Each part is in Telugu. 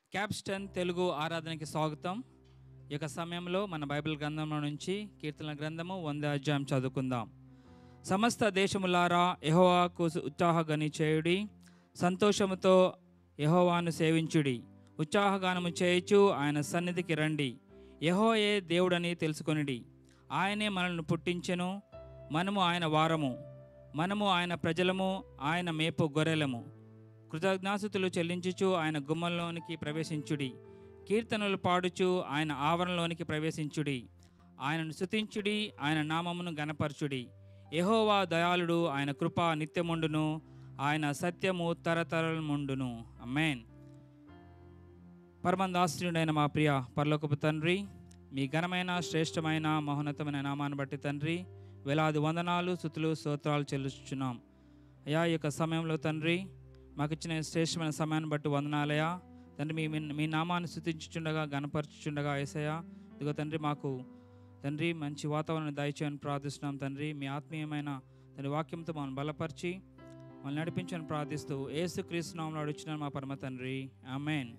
క్యాప్స్టన్ తెలుగు ఆరాధనకి స్వాగతం ఈ యొక్క సమయంలో మన బైబిల్ గ్రంథంలో నుంచి కీర్తన గ్రంథము వంద అధ్యాయం చదువుకుందాం సమస్త దేశములారా యెహోవాకు ఉత్సాహగని చేయుడి సంతోషముతో యెహోవాను సేవించుడి ఉత్సాహగానము చేయుచు ఆయన సన్నిధికి రండి యెహోయే దేవుడని తెలుసుకొనిడి ఆయనే మనల్ని పుట్టించెను మనము ఆయన వారము మనము ఆయన ప్రజలము ఆయన మేపు గొర్రెలము కృతజ్ఞాసుతులు చెల్లించుచు ఆయన గుమ్మంలోనికి ప్రవేశించుడి కీర్తనలు పాడుచు ఆయన ఆవరణలోనికి ప్రవేశించుడి ఆయనను స్తుతించుడి ఆయన నామమును గనపరచుడి యెహోవా దయాళుడు ఆయన కృప నిత్యముండును ఆయన సత్యము తరతరముండును అమ్మేన్ పరమందాశ్రుడైన మా ప్రియ పరలోకపు తండ్రి మీ ఘనమైన శ్రేష్టమైన మహోన్నతమైన నామాన్ని బట్టి తండ్రి వేలాది వందనాలు స్థుతులు స్తోత్రాలు చెల్లిస్తున్నాం అయా ఈ యొక్క సమయంలో తండ్రి మాకు ఇచ్చిన శ్రేష్టమైన సమయాన్ని బట్టి వందనాలయా తండ్రి మీ మీ- మీ నామాన్ని స్థుతించుచుండగా గణపరచుచుండగా ఏసయ్యా ఇదిగో తండ్రి మాకు తండ్రి మంచి వాతావరణం దయచేయని ప్రార్థిస్తున్నాం తండ్రి మీ ఆత్మీయమైన తండ్రి వాక్యంతో మమ్మల్ని బలపరిచి మమ్మల్ని నడిపించని ప్రార్థిస్తూ ఏసు క్రీస్తునామంలో అడుగుచున్న మా పరమ తండ్రి ఆమెన్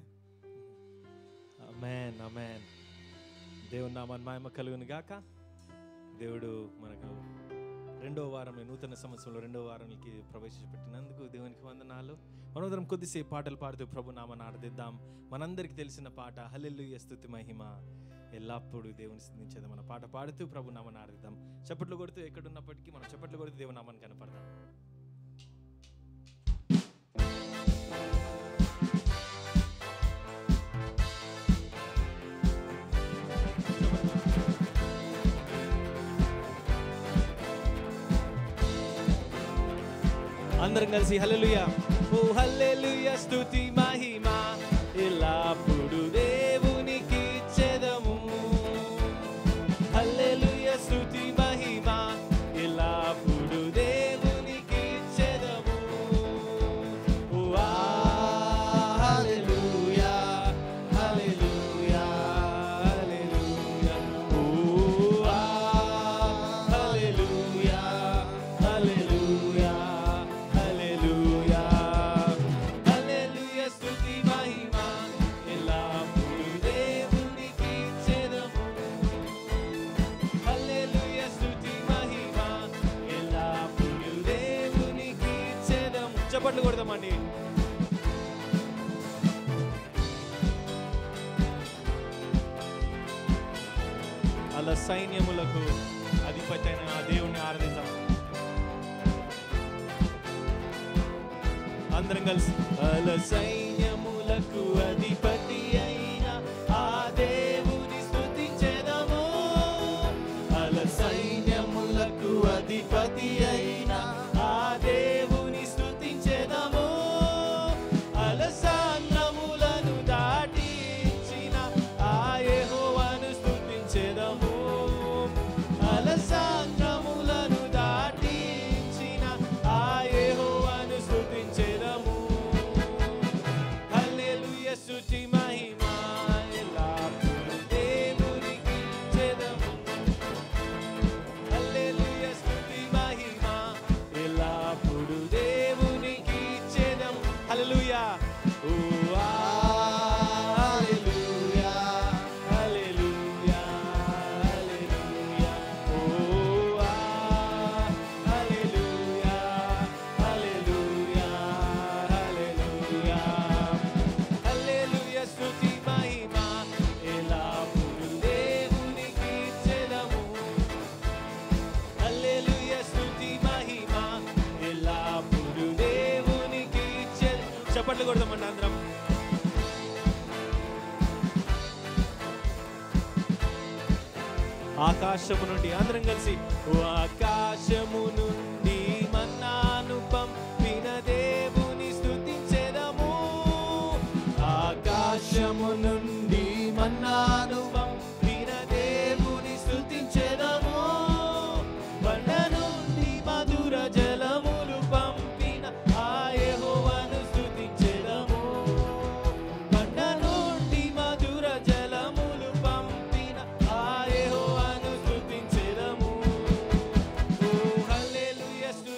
అమెన్ అమెన్ దేవుని నామాన్ని మహిమ కలుగును గాక దేవుడు మనకు రెండో వారం నూతన సంవత్సరంలో రెండో వారానికి ప్రవేశపెట్టినందుకు దేవునికి వందనాలు మనోదరం కొద్దిసేపు పాటలు పాడుతూ ప్రభు నామాన్ని ఆరాధిద్దాం మనందరికి తెలిసిన పాట హల్లెలూయ స్తుతి మహిమ ఎల్లప్పుడూ దేవుని స్థుతించేది మన పాట పాడుతూ ప్రభు నామాన్ని ఆరాధిద్దాం చప్పట్లు కొడుతూ ఎక్కడున్నప్పటికీ మనం చప్పట్లు కొడుతూ దేవుని నామాన్ని కనపడదాం అందరం కలిసి హల్లెలూయా ఓ హల్లెలూయా స్తుతి మహిమ ఎల్లప్పుడు దేవునికి ఇచ్చెదము హల్లెలూయా స్తుతి మహిమ ఎల్లప్పుడు దేవునికి ఇచ్చెదము ఓ ఆ హల్లెలూయా హల్లెలూయా హల్లెలూయా ఓ ఆ హల్లెలూయా హల్లెలూయా హల్లెలూయా హల్లెలూయా స్తుతి మహిమ ఎల్లప్పుడు దేవునికి ఇచ్చెదము హల్లెలూయా స్తుతి మహిమ ఎల్లప్పుడు దేవునికి ఇచ్చెదము చప్పట్లు కొడదామండి అలా సైన్యములకు అధిపతి అయిన ఆ దేవుణ్ణి ఆరాధిద్దాం అందరం కలిసి అల సైన్యములకు అధిపతి అయిన ఆ దేవుని స్తుతించెదము అల సైన్యములకు అధిపతి అయిన ఆ దేవుని స్తుతించెదము అలసాన్నములను దాటించిన ఆ యెహోవాను స్తుతించెదము అలసాన్నములను దాటించిన ఆ యెహోవాను స్తుతించెదము హల్లెలూయా స్తుతి మహిమ ఎల్లప్పుడూ దేవునికి ఇచ్చెదము హల్లెలూయా స్తుతి మహిమ ఎల్లప్పుడు దేవునికి ఇచ్చేదం హల్లెలూయా ఓ ఆ హల్లెలూయా హల్లెలూయా హల్లెలూయా ఓ ఆ హల్లెలూయా హల్లెలూయా హల్లెలూయా హల్లెలూయా స్తుతి మహిమ ఎల్లప్పుడు దేవునికి ఇచ్చేదము హల్లెలూయా స్తుతి మహిమ ఎల్లప్పుడు దేవునికి ఇచ్చే చప్పట్లు కొడదామండి అందరం ఆకాశము నుండి అందరం కలిసి ఓ ఆకాశము నుండి మన్నాను పంపిన దేవుని స్తుతించెదము ఆకాశము నుండి మన్నాను పంపిన దేవుని స్తుతించెదము బండ నుండి మధుర జలములు పంపిన ఆ యెహోవాను స్తుతించెదము బండ నుండి మధుర జలములు పంపిన ఆ యెహోవాను స్తుతించెదము ఓ హల్లెలూయా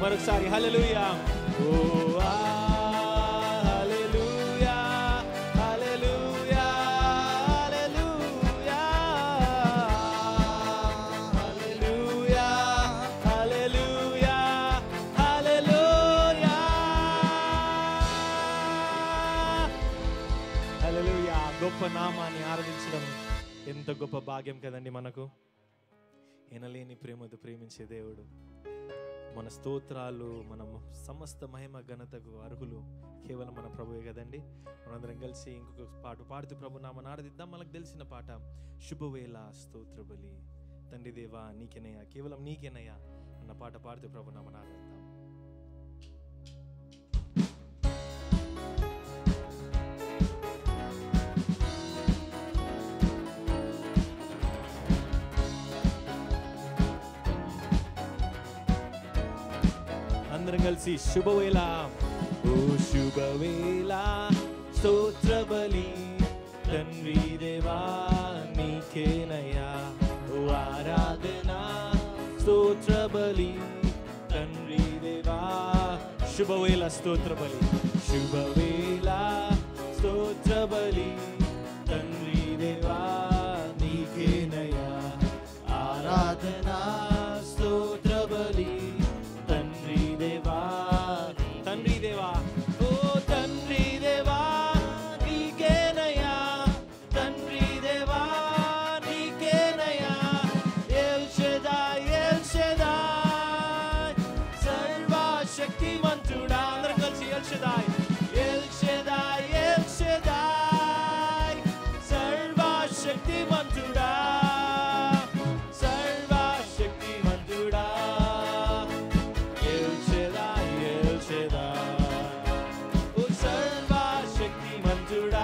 మరొకసారి హల్లెలూయా ఓ ఆ, హల్లెలూయా హల్లెలూయా హల్లెలూయా హల్లెలూయా హల్లెలూయా హల్లెలూయా హల్లెలూయా గొప్ప నామాన్ని ఆరాధించడం ఎంత గొప్ప భాగ్యం కదండి మనకు ఎనలేని ప్రేమతో ప్రేమించే దేవుడు మన స్తోత్రాలు మన సమస్త మహిమ ఘనతకు అర్హులు కేవలం మన ప్రభువే కదండి మనందరం కలిసి ఇంకొక పాట పాడుతూ ప్రభు నామని ఆరాధిద్దాం మనకు తెలిసిన పాట శుభవేళ స్తోత్ర బలి తండ్రి దేవా నీకేనయ్యా కేవలం నీకేనయ్యా అన్న పాట పాడుతూ ప్రభు నామని ఆరాధిద్దాం అందరం కలిసి శుభవేళ ఓ శుభవేళ స్తోత్ర బలి తండ్రి దేవా నీకేనయ్యా ఓ ఆరాధన స్తోత్ర బలి తండ్రి దేవా శుభవేళ స్తోత్ర బలి శుభవేళ స్తోత్ర బలి తండ్రి దేవా నీకేనయ్యా ఆరాధన స్తోత్ర బలి తండ్రి దేవా తండ్రి దేవా ఓ తండ్రి దేవా నీకేనయ్యా తండ్రి దేవా నీకేనయ్యా ఎల్ షెదాయ్ ఎల్ షెదాయ్ సర్వశక్తిమంతుడా అందరం కలిసి El Shaddai El Shaddai El Shaddai సర్వశక్తిమంతుడా సర్వశక్తిమంతుడా ఎల్ షెదాయ్ ఎల్ షెదాయ్ ఓ సర్వశక్తిమంతుడా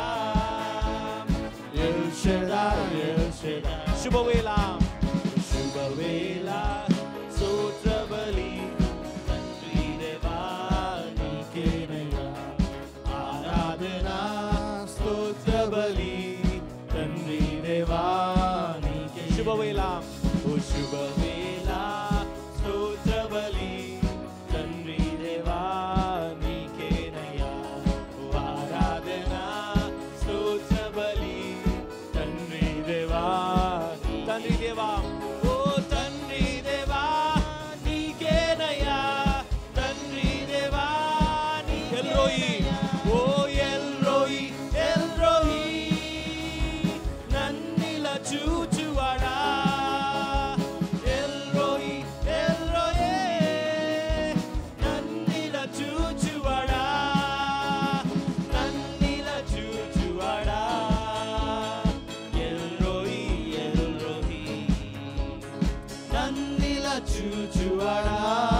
ఎల్ షెదాయ్ ఎల్ షెదాయ్ శుభవేళ శుభవేళ స్తోత్ర బలి తండ్రి దేవా నీకేనయ్యా ఆరాధన స్తోత్ర బలి తండ్రి దేవా నీకే శుభవేళ ఓ శుభవేళ స్తోత్ర బలి తండ్రి దేవా నీకేనయ్యా ఓ ఆరాధన స్తోత్ర బలి తండ్రి దేవా తండ్రి దేవా ఓ తండ్రి దేవా నీకేనయ్యా తండ్రి దేవా నీ ఎల్రోయి ఓ ఎల్రోయి ఎల్రోయి నన్నిల చూచువాడా ఎల్రోయి ఎల్రోయే నన్నిల చూచువాడా నన్నిల చూచువాడా ఎల్రోయి ఎల్రోయి నన్నిల చూచువాడా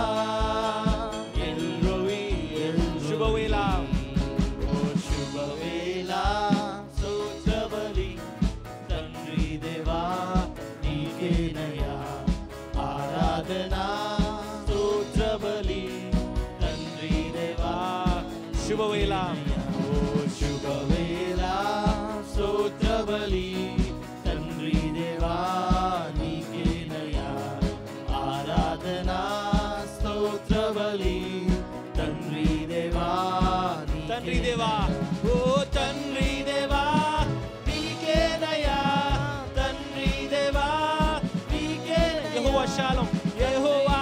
ఎల్రోయి ఎల్ శుభవేళ ఓ శుభవేళ స్తోత్రబలి తండ్రి దేవా నీకేనయ్యా ఆరాధన స్తోత్రబలి తండ్రి దేవా శుభవేళ ఓ శుభవేళ స్తోత్రబలి తండ్రి దేవా నీకేనయ్యా ఆరాధన స్తోత్రబలి తండ్రి దేవా తండ్రి దేవా ఓ తండ్రి దేవా నీకేనయ్యా తండ్రి దేవా నీకే యెహోవా షాలోమ్ యెహోవా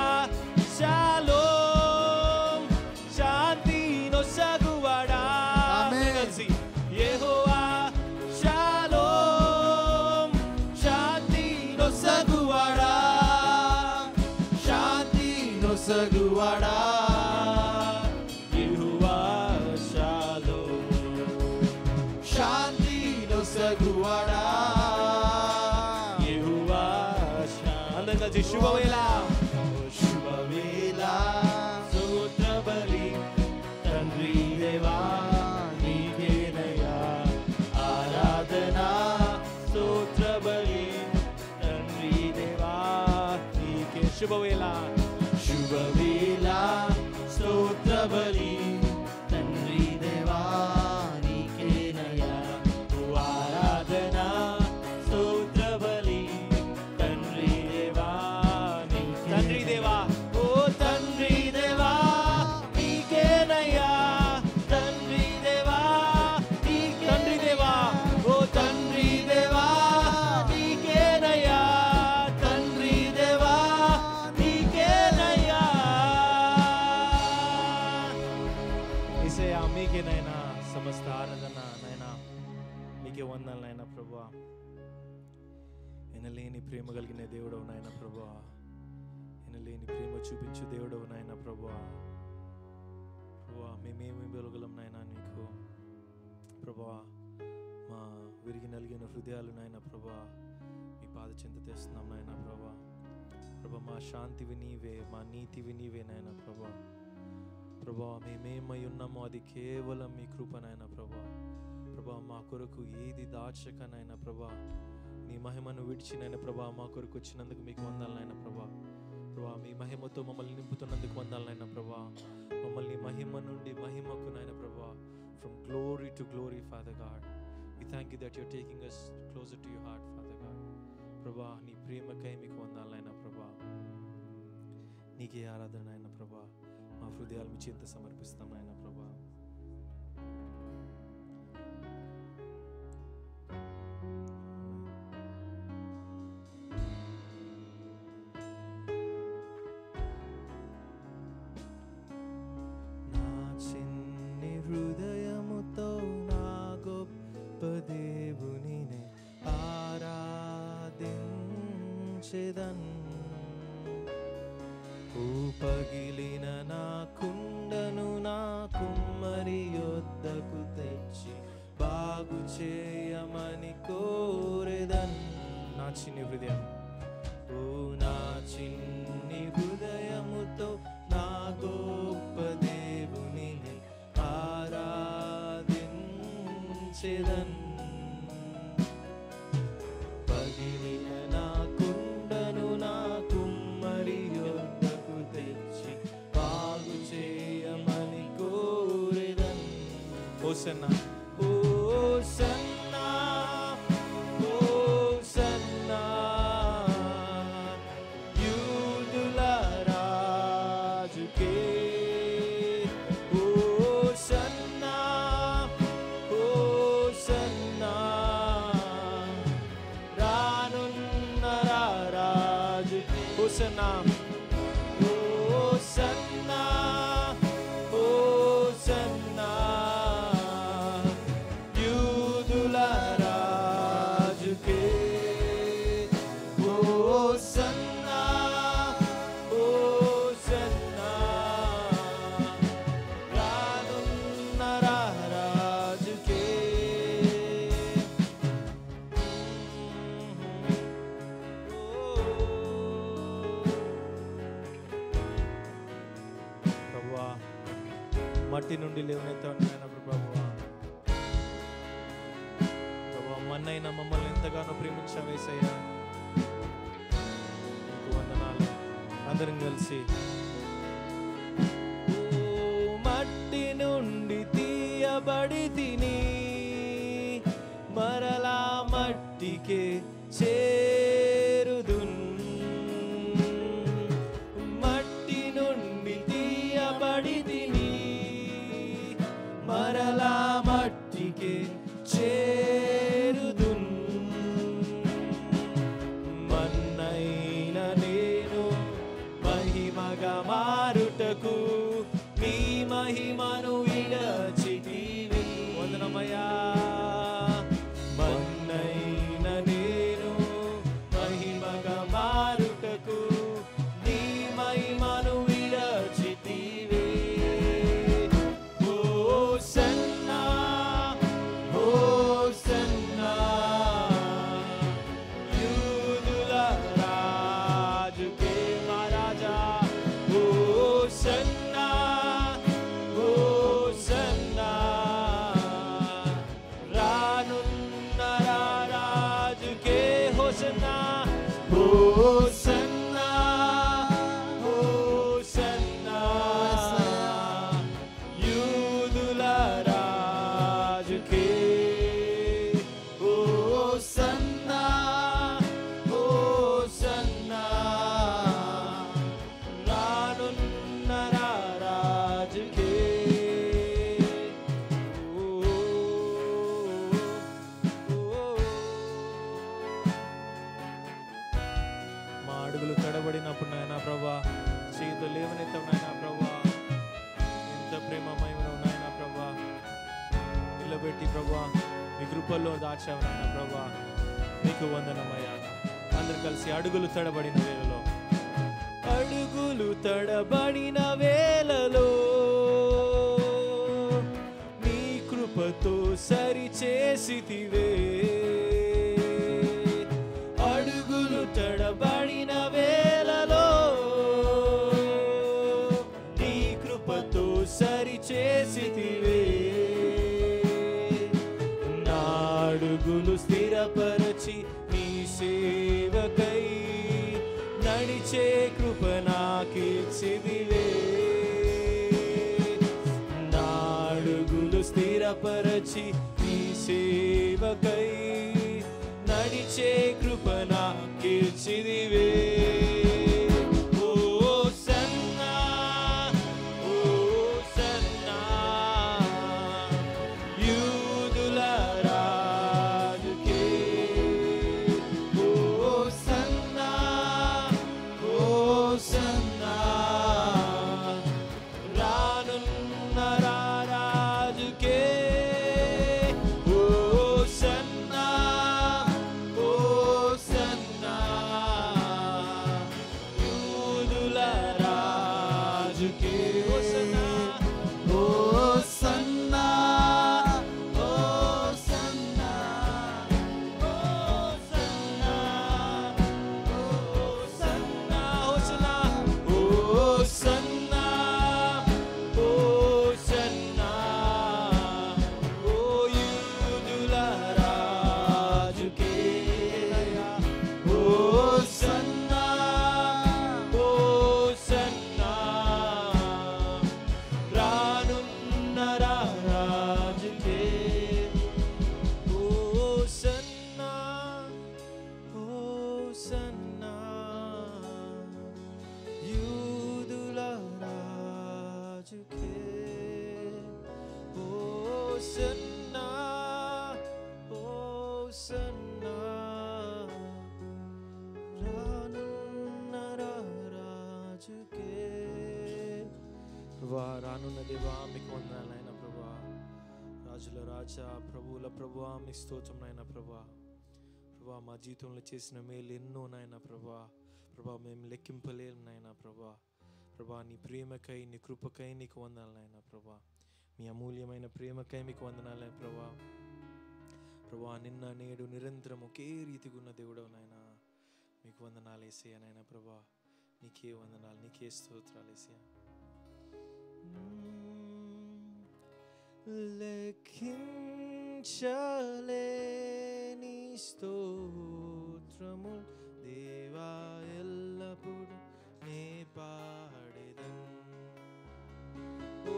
షాలోమ్ శాంతి నొసగువాడా ఆమేన్. కలిసి యెహోవా షాలోమ్ శాంతి నొసగువాడా శాంతి నొసగువాడా యెహోవా షాలోమ్ శాంతి నొసగువాడా యెహోవా షా- అందరం కలిసి శుభవేళ శుభవేళ స్తోత్ర బలి తండ్రి దేవా నీకేనయ్యా ఆరాధన స్తోత్ర బలి తండ్రి దేవా నీకే శుభవేళ శుభవేళ స్తోత్ర బలి తండ్రి దేవా నీకేనయ్యా ఆరాధన స్తోత్ర బలి తండ్రి దేవా నీ- తండ్రి దేవా ఓ తండ్రి దేవా సమస్త ఆరాధన నాయన నీకే వందాలు నాయన ప్రభా ఎనలేని ప్రేమ కలిగిన దేవుడవు నాయన ప్రభా ఎనలేని ప్రేమ చూపించు దేవుడవు నాయన ప్రభా ప్రభా మేమేమి ఇవ్వగలం నాయన నీకు ప్రభా మా విరిగి నలిగిన హృదయాలు నాయన ప్రభా మీ పాద చింత తెస్తున్నాం నాయన ప్రభా ప్రభా మా శాంతివి నీవే మా నీతివి నీవే నాయన ప్రభా ప్రభా మేమేమై ఉన్నామో అది కేవలం మీ కృపనైనా ప్రభా ప్రభా మా కొరకు ఏది దాచకనైనా ప్రభా నీ మహిమను విడిచినైనా ప్రభా మా కొరకు వచ్చినందుకు మీకు వందాలనైనా ప్రభా ప్రభా మీ మహిమతో మమ్మల్ని నింపుతున్నందుకు వందాలనైనా ప్రభా మమ్మల్ని మహిమ నుండి మహిమకు నైనా ప్రభా from glory to glory father God we thank you that you're taking us closer to your heart father God ప్రభా నీ ప్రేమకై మీకు వందాలనైనా ప్రభా నీకే ఆరాధన అయినా ప్రభా మా హృదయాలు మీ చింత సమర్పిస్తాం నాయన ప్రభా నా చిన్ని హృదయముతో నా గొప్ప దేవునినే ఆరాధించెదన్ ఓ పగిలిన నా కుండను నా కుమ్మరి యొద్దకు తెచ్చి బాగు చేయమని కోరెదన్ నా చిన్ని హృదయం ఓ నా చిన్ని హృదయముతో నా గొప్ప దేవుని ఆరాధించెదన్ పగిలిన నా కుండను నా కుమ్మరి యొద్దకు తెచ్చి బాగు చేయమని కోరెదన్ ఓసన్నా ఓసన్నా ఓసన్నా యూదుల రాజుకే ఓసన్నా ఓసన్నా రానున్న రాజు ఓసన్నా ఓసన్నా ఓసన్నా యూదుల రాజుకే ఓసన్నా ఓసన్నా రానున్న రాజుకే ప్రభువా మట్టి నుండి లేవనెత్తాను ప్రభువా ప్రభువా మన్నైనా మమ్మల్ని ఎంతగానో ప్రేమించావేసయ్యా నీకు వందనాలు అందరం కలిసి ఓ మట్టి నుండి తీయబడి తిని మరలా మట్టికే చేరుదున్ మట్టి నుండి తీయబడి తిని మరలా మట్టికే చేరుదున్ మన్నైన నేను మహిమగా మారుటకు నీ మహిమను విడచితివి వందనమయ్యా మన్నైన నేను మహిమగా మారుటకు నీ మహిమను విడచితివి ఓ సన్నా ఓ సన్నా యూదుల రాజుకే మహారాజా ఓ సన్నా ఓ సన్నా రానున్న రాజుకే హోసన్నా హోసన్నా హోసన్నా యూదుల రాజుకే హోసన్నా హోసన్నా రానున్న రాజుకే మా అడుగులు తడబడినప్పుడు నాయన ప్రభా చేతులు లేవనెత్తావు నాయన ప్రభా ఎంత ప్రేమమయమైన నాయన ప్రభా మార్చావు నాయన ప్రభా నీకు వందనమయ్యా అందరు కలిసి అడుగులు తడబడిన వేళలో అడుగులు తడబడిన వేళలో నీ కృపతో సరి చేసితివే అడుగులు తడబడిన వేళలో నీ కృపతో సరి చేసితివే నా అడుగులు స్థిరపరచి నీ సేవకై నడిచే కృప నాకిచ్చిదివే నా అడుగులు స్థిరపరచి నీ సేవకై నడిచే కృప నాకిచ్చిదివే ఓ సన్నా ఓ సన్నా యూదుల రాజుకే ఓ సన్నా ఓ సన్నా రానున్న రారాజుకే ఓ సన్నా ఓ సన్నా యూదుల రాజుకే ఓ సన్నా ఓ సన్నా ఓ సన్నా ఓ సన్నా ఓ సన్నా ఓ సన్నా ఓ సన్నా ఓ యూదుల రాజుకే ఓ సన్నా ఓ సన్నా రానున్న రాజుకే ఓ సన్నా ఓ సన్నా యూదుల రాజుకే ఓ సన్నా ఓ సన్నా రానున్న రాజుకే ప్రభా రానున్న దేవా మీకు వందనాలైన ప్రభా రాజుల రాజా ప్రభువుల ప్రభా మీకు స్తోత్రం నాయన ప్రభా ప్రభా మా జీవితంలో చేసిన మేలు ఎన్నో నాయన ప్రభా ప్రభా మేము లెక్కింపలేము నాయన ప్రభా ప్రభా నీ ప్రేమకై నీ కృపకై నీకు వందనాలు నాయన ప్రభా మీ అమూల్యమైన ప్రేమకై మీకు వందనాలే ప్రభా ప్రభా నిన్న నేడు నిరంతరం ఒకే రీతిగా ఉన్న దేవుడవు నాయన మీకు వందనాలు వేసేయ నాయన ప్రభా నీకే వందనాలు నీకే స్తోత్రాలు వేసేయ లెక్కించలేని స్తోత్రము దేవా ఎల్లప్పుడు నే పాడెదన్ ఓ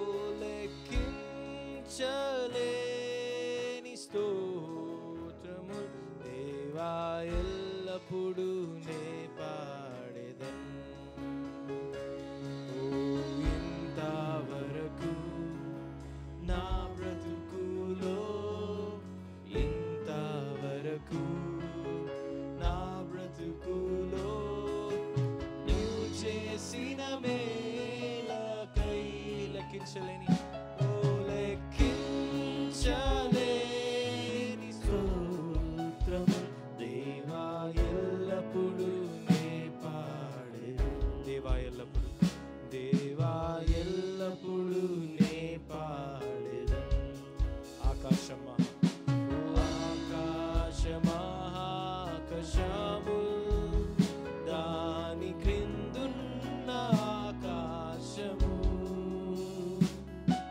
లెక్కించలేని స్తోత్రము దేవా ఎల్లప్పుడు నే పాడెదన్ ఓ ఇంతవరకు నా బ్రతుకులో ఇంతవరకు నా బ్రతుకులో నువ్వు చేసిన మేలకై లెక్కించలేని ఓ లెక్కించలేని స్తోత్రము దేవా ఎల్లప్పుడు నే పాడే దేవా ఎల్లప్పుడు దేవా ఎల్లప్పుడు నే పాడేదా ఆకాశమా ఆకాశమాకాశము దాని క్రిందున్న ఆకాశము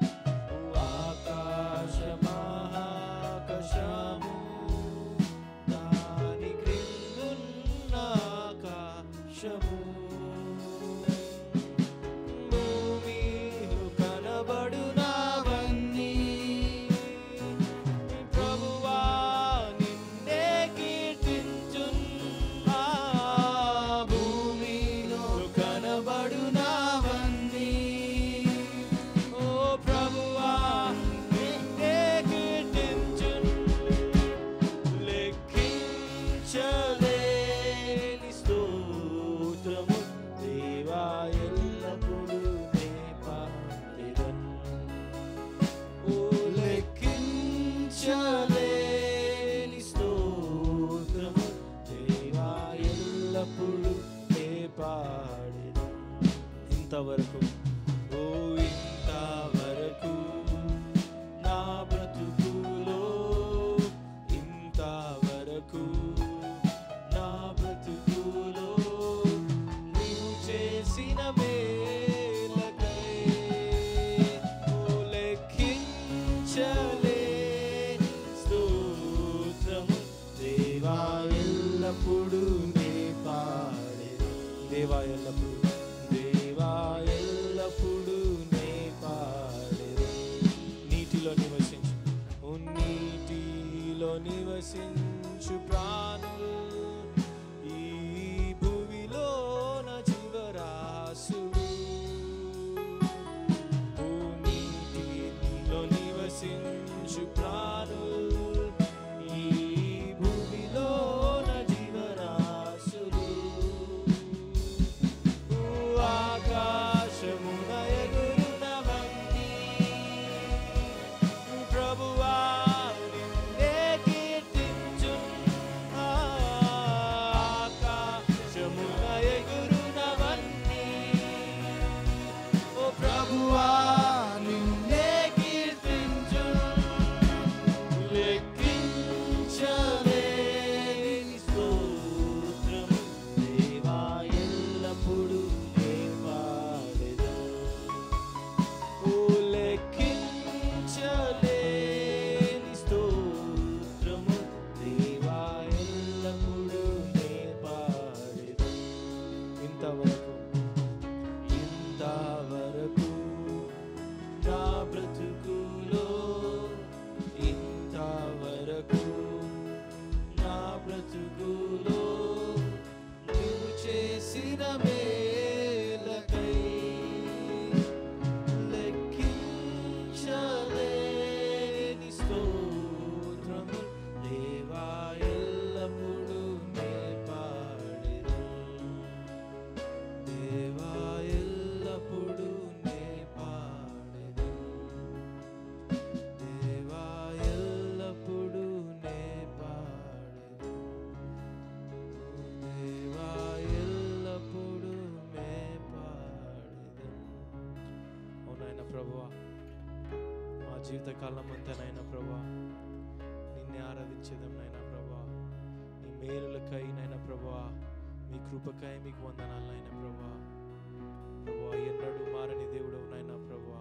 ఓ ఇంతవరకు నా బ్రతుకులో ఇంతవరకు నా బ్రతుకులో నీవు చేసిన మేలకై ఓ లెక్కించలే స్తోత్రము దేవా ఎల్లప్పుడూ నీ పాడెను దేవా ఎల్లప్పుడూ దేవా ఎల్లప్పుడూ నీ పాడెను నీటిలో నివసించు ఓ నీటిలో నివసించు ప్రాణులు ఈ భూమిలో నా జీవరాశులు ఓ నీటిలో నివసించు ప్రాణులు ఈ భూమిలో నా జీవరాశులు ఓ ఆకాశమున ఎగురునవన్నీ ప్రభువా నిన్నే కీర్తించున్. ఆకాశమున ఎగురునవన్నీ ఓ ప్రభువా నిన్నే కీర్తించున్. లెక్కించలేని స్తోత్రము దేవా ఎల్లప్పుడూ నే పాడెదను. ఓ లెక్కించలేని స్తోత్రము దేవా ఎల్లప్పుడూ నే పాడెదను. ఇంతవరకు ఇంతవరకు నా బ్రతుకులో ఇంతవరకు నా బ్రతుకులో నువ్వు చేసిన మేలకై లెక్కించలేని స్తోత్రము దేవా ఎల్లప్పుడూ నే పాడెదను. దేవా ఎల్లప్పుడూ నే పాడెదను. దేవా ఎల్లప్పుడూ నే పాడెదను. దేవా ఎల్లప్పుడూ నే పాడెదను. ఓ నాయన ప్రభువా మా జీవితకాలం అంతా నాయన ప్రభా నిన్నే ఆరాధించేదాం నాయన ప్రభా నీ మేలులకై నాయన ప్రభా మీ కృపకై మీకు వందనాలు నాయన ప్రభా ప్రభా ఎన్నడూ మారని దేవుడు నాయన ప్రభా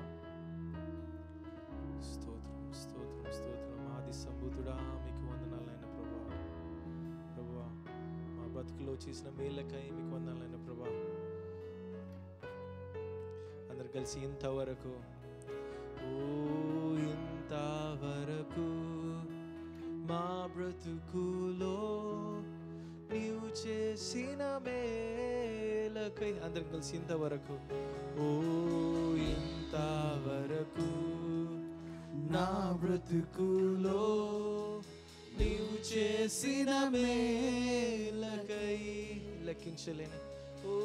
స్తోత్రం స్తోత్రం స్తోత్రం ఆది సంభూతుడా మీకు వందనాలు నాయన ప్రభా ప్రభా మా బతుకులో చేసిన మేలకై మీకు వందనాలు నాయన ప్రభా అందరు కలిసి ఇంతవరకు ఓ ఇంతవరకు మా బ్రతుకులో నీవు చేసిన మేలకై అందరం కలిసి ఇంతవరకు ఓ ఇంతవరకు నా బ్రతుకులో నీవు చేసిన మేలకై లెక్కించలేని ఓ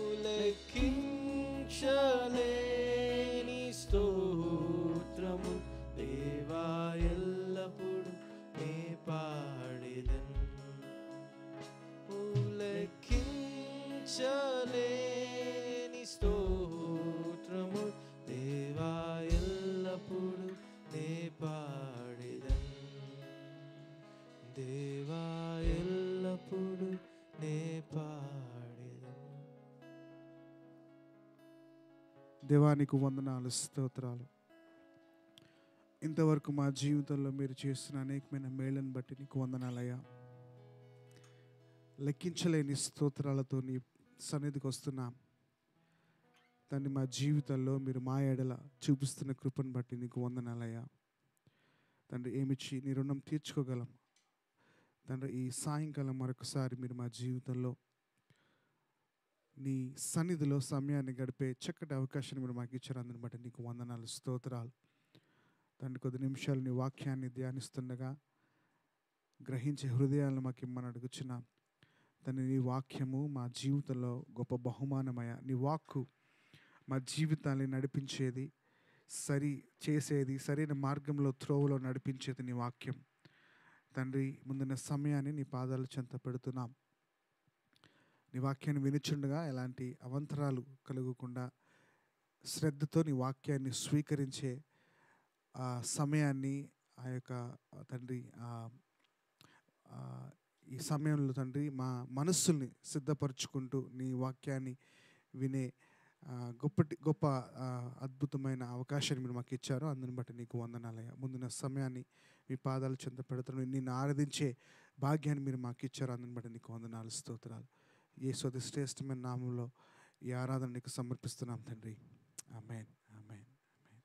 లెక్కించలేని స్తోత్రము దేవా ఎల్లప్పుడు నే పాడేదన్ ఓ లెక్కించలేని స్తోత్రము దేవా ఎల్లప్పుడు నే పాడేదన్ దేవా ఎల్లప్పుడు నే పాడేదన్ దేవానికి వందనాలు స్తోత్రాలు ఇంతవరకు మా జీవితంలో మీరు చేస్తున్న అనేకమైన మేళ్ళను బట్టి నీకు వందనాలయ్యా లెక్కించలేని స్తోత్రాలతో నీ సన్నిధికి వస్తున్నాం దాన్ని మా జీవితంలో మీరు మా ఎడల చూపిస్తున్న కృపను బట్టి నీకు వందనాలయ్యా తండ్రి ఏమిచ్చి నీ రుణం తీర్చుకోగలం తండ్రి ఈ సాయంకాలం మరొకసారి మీరు మా జీవితంలో నీ సన్నిధిలో సమయాన్ని గడిపే చక్కటి అవకాశాన్ని మీరు మాకు ఇచ్చారు అందుని బట్టి నీకు వందనాలు స్తోత్రాలు తండ్రి కొద్ది నిమిషాలు నీ వాక్యాన్ని ధ్యానిస్తుండగా గ్రహించే హృదయాలను మాకు ఇమ్మని అడుగుచున్నా తండ్రి నీ వాక్యము మా జీవితంలో గొప్ప బహుమానమయ నీ వాక్కు మా జీవితాన్ని నడిపించేది సరి చేసేది సరైన మార్గంలో త్రోవలో నడిపించేది నీ వాక్యం తండ్రి ముందున్న సమయాన్ని నీ పాదాల చెంత పెడుతున్నాం నీ వాక్యాన్ని వినిచుండగా ఎలాంటి అవంతరాలు కలగకుండా శ్రద్ధతో నీ వాక్యాన్ని స్వీకరించే ఆ సమయాన్ని ఆ యొక్క ఆ తండ్రి ఆ ఆ ఈ సమయంలో తండ్రి మా మనస్సుల్ని సిద్ధపరచుకుంటూ నీ వాక్యాన్ని వినే ఆ, గొప్పటి గొప్ప ఆ, అద్భుతమైన అవకాశాన్ని మీరు మాకు ఇచ్చారు అందుని బట్టి నీకు వందనాలయ్య ముందున్న సమయాన్ని మీ పాదాలు చెంత పెడతాను నిన్ను ఆరాధించే భాగ్యాన్ని మీరు మాకు ఇచ్చారు అందుని బట్టి నీకు వందనాలు స్తోత్రాలు ఏ స్వతి శ్రేష్టమైన నామంలో ఈ ఆరాధన నీకు సమర్పిస్తున్నాం తండ్రి ఆమెన్ ఆమెన్ ఆమెన్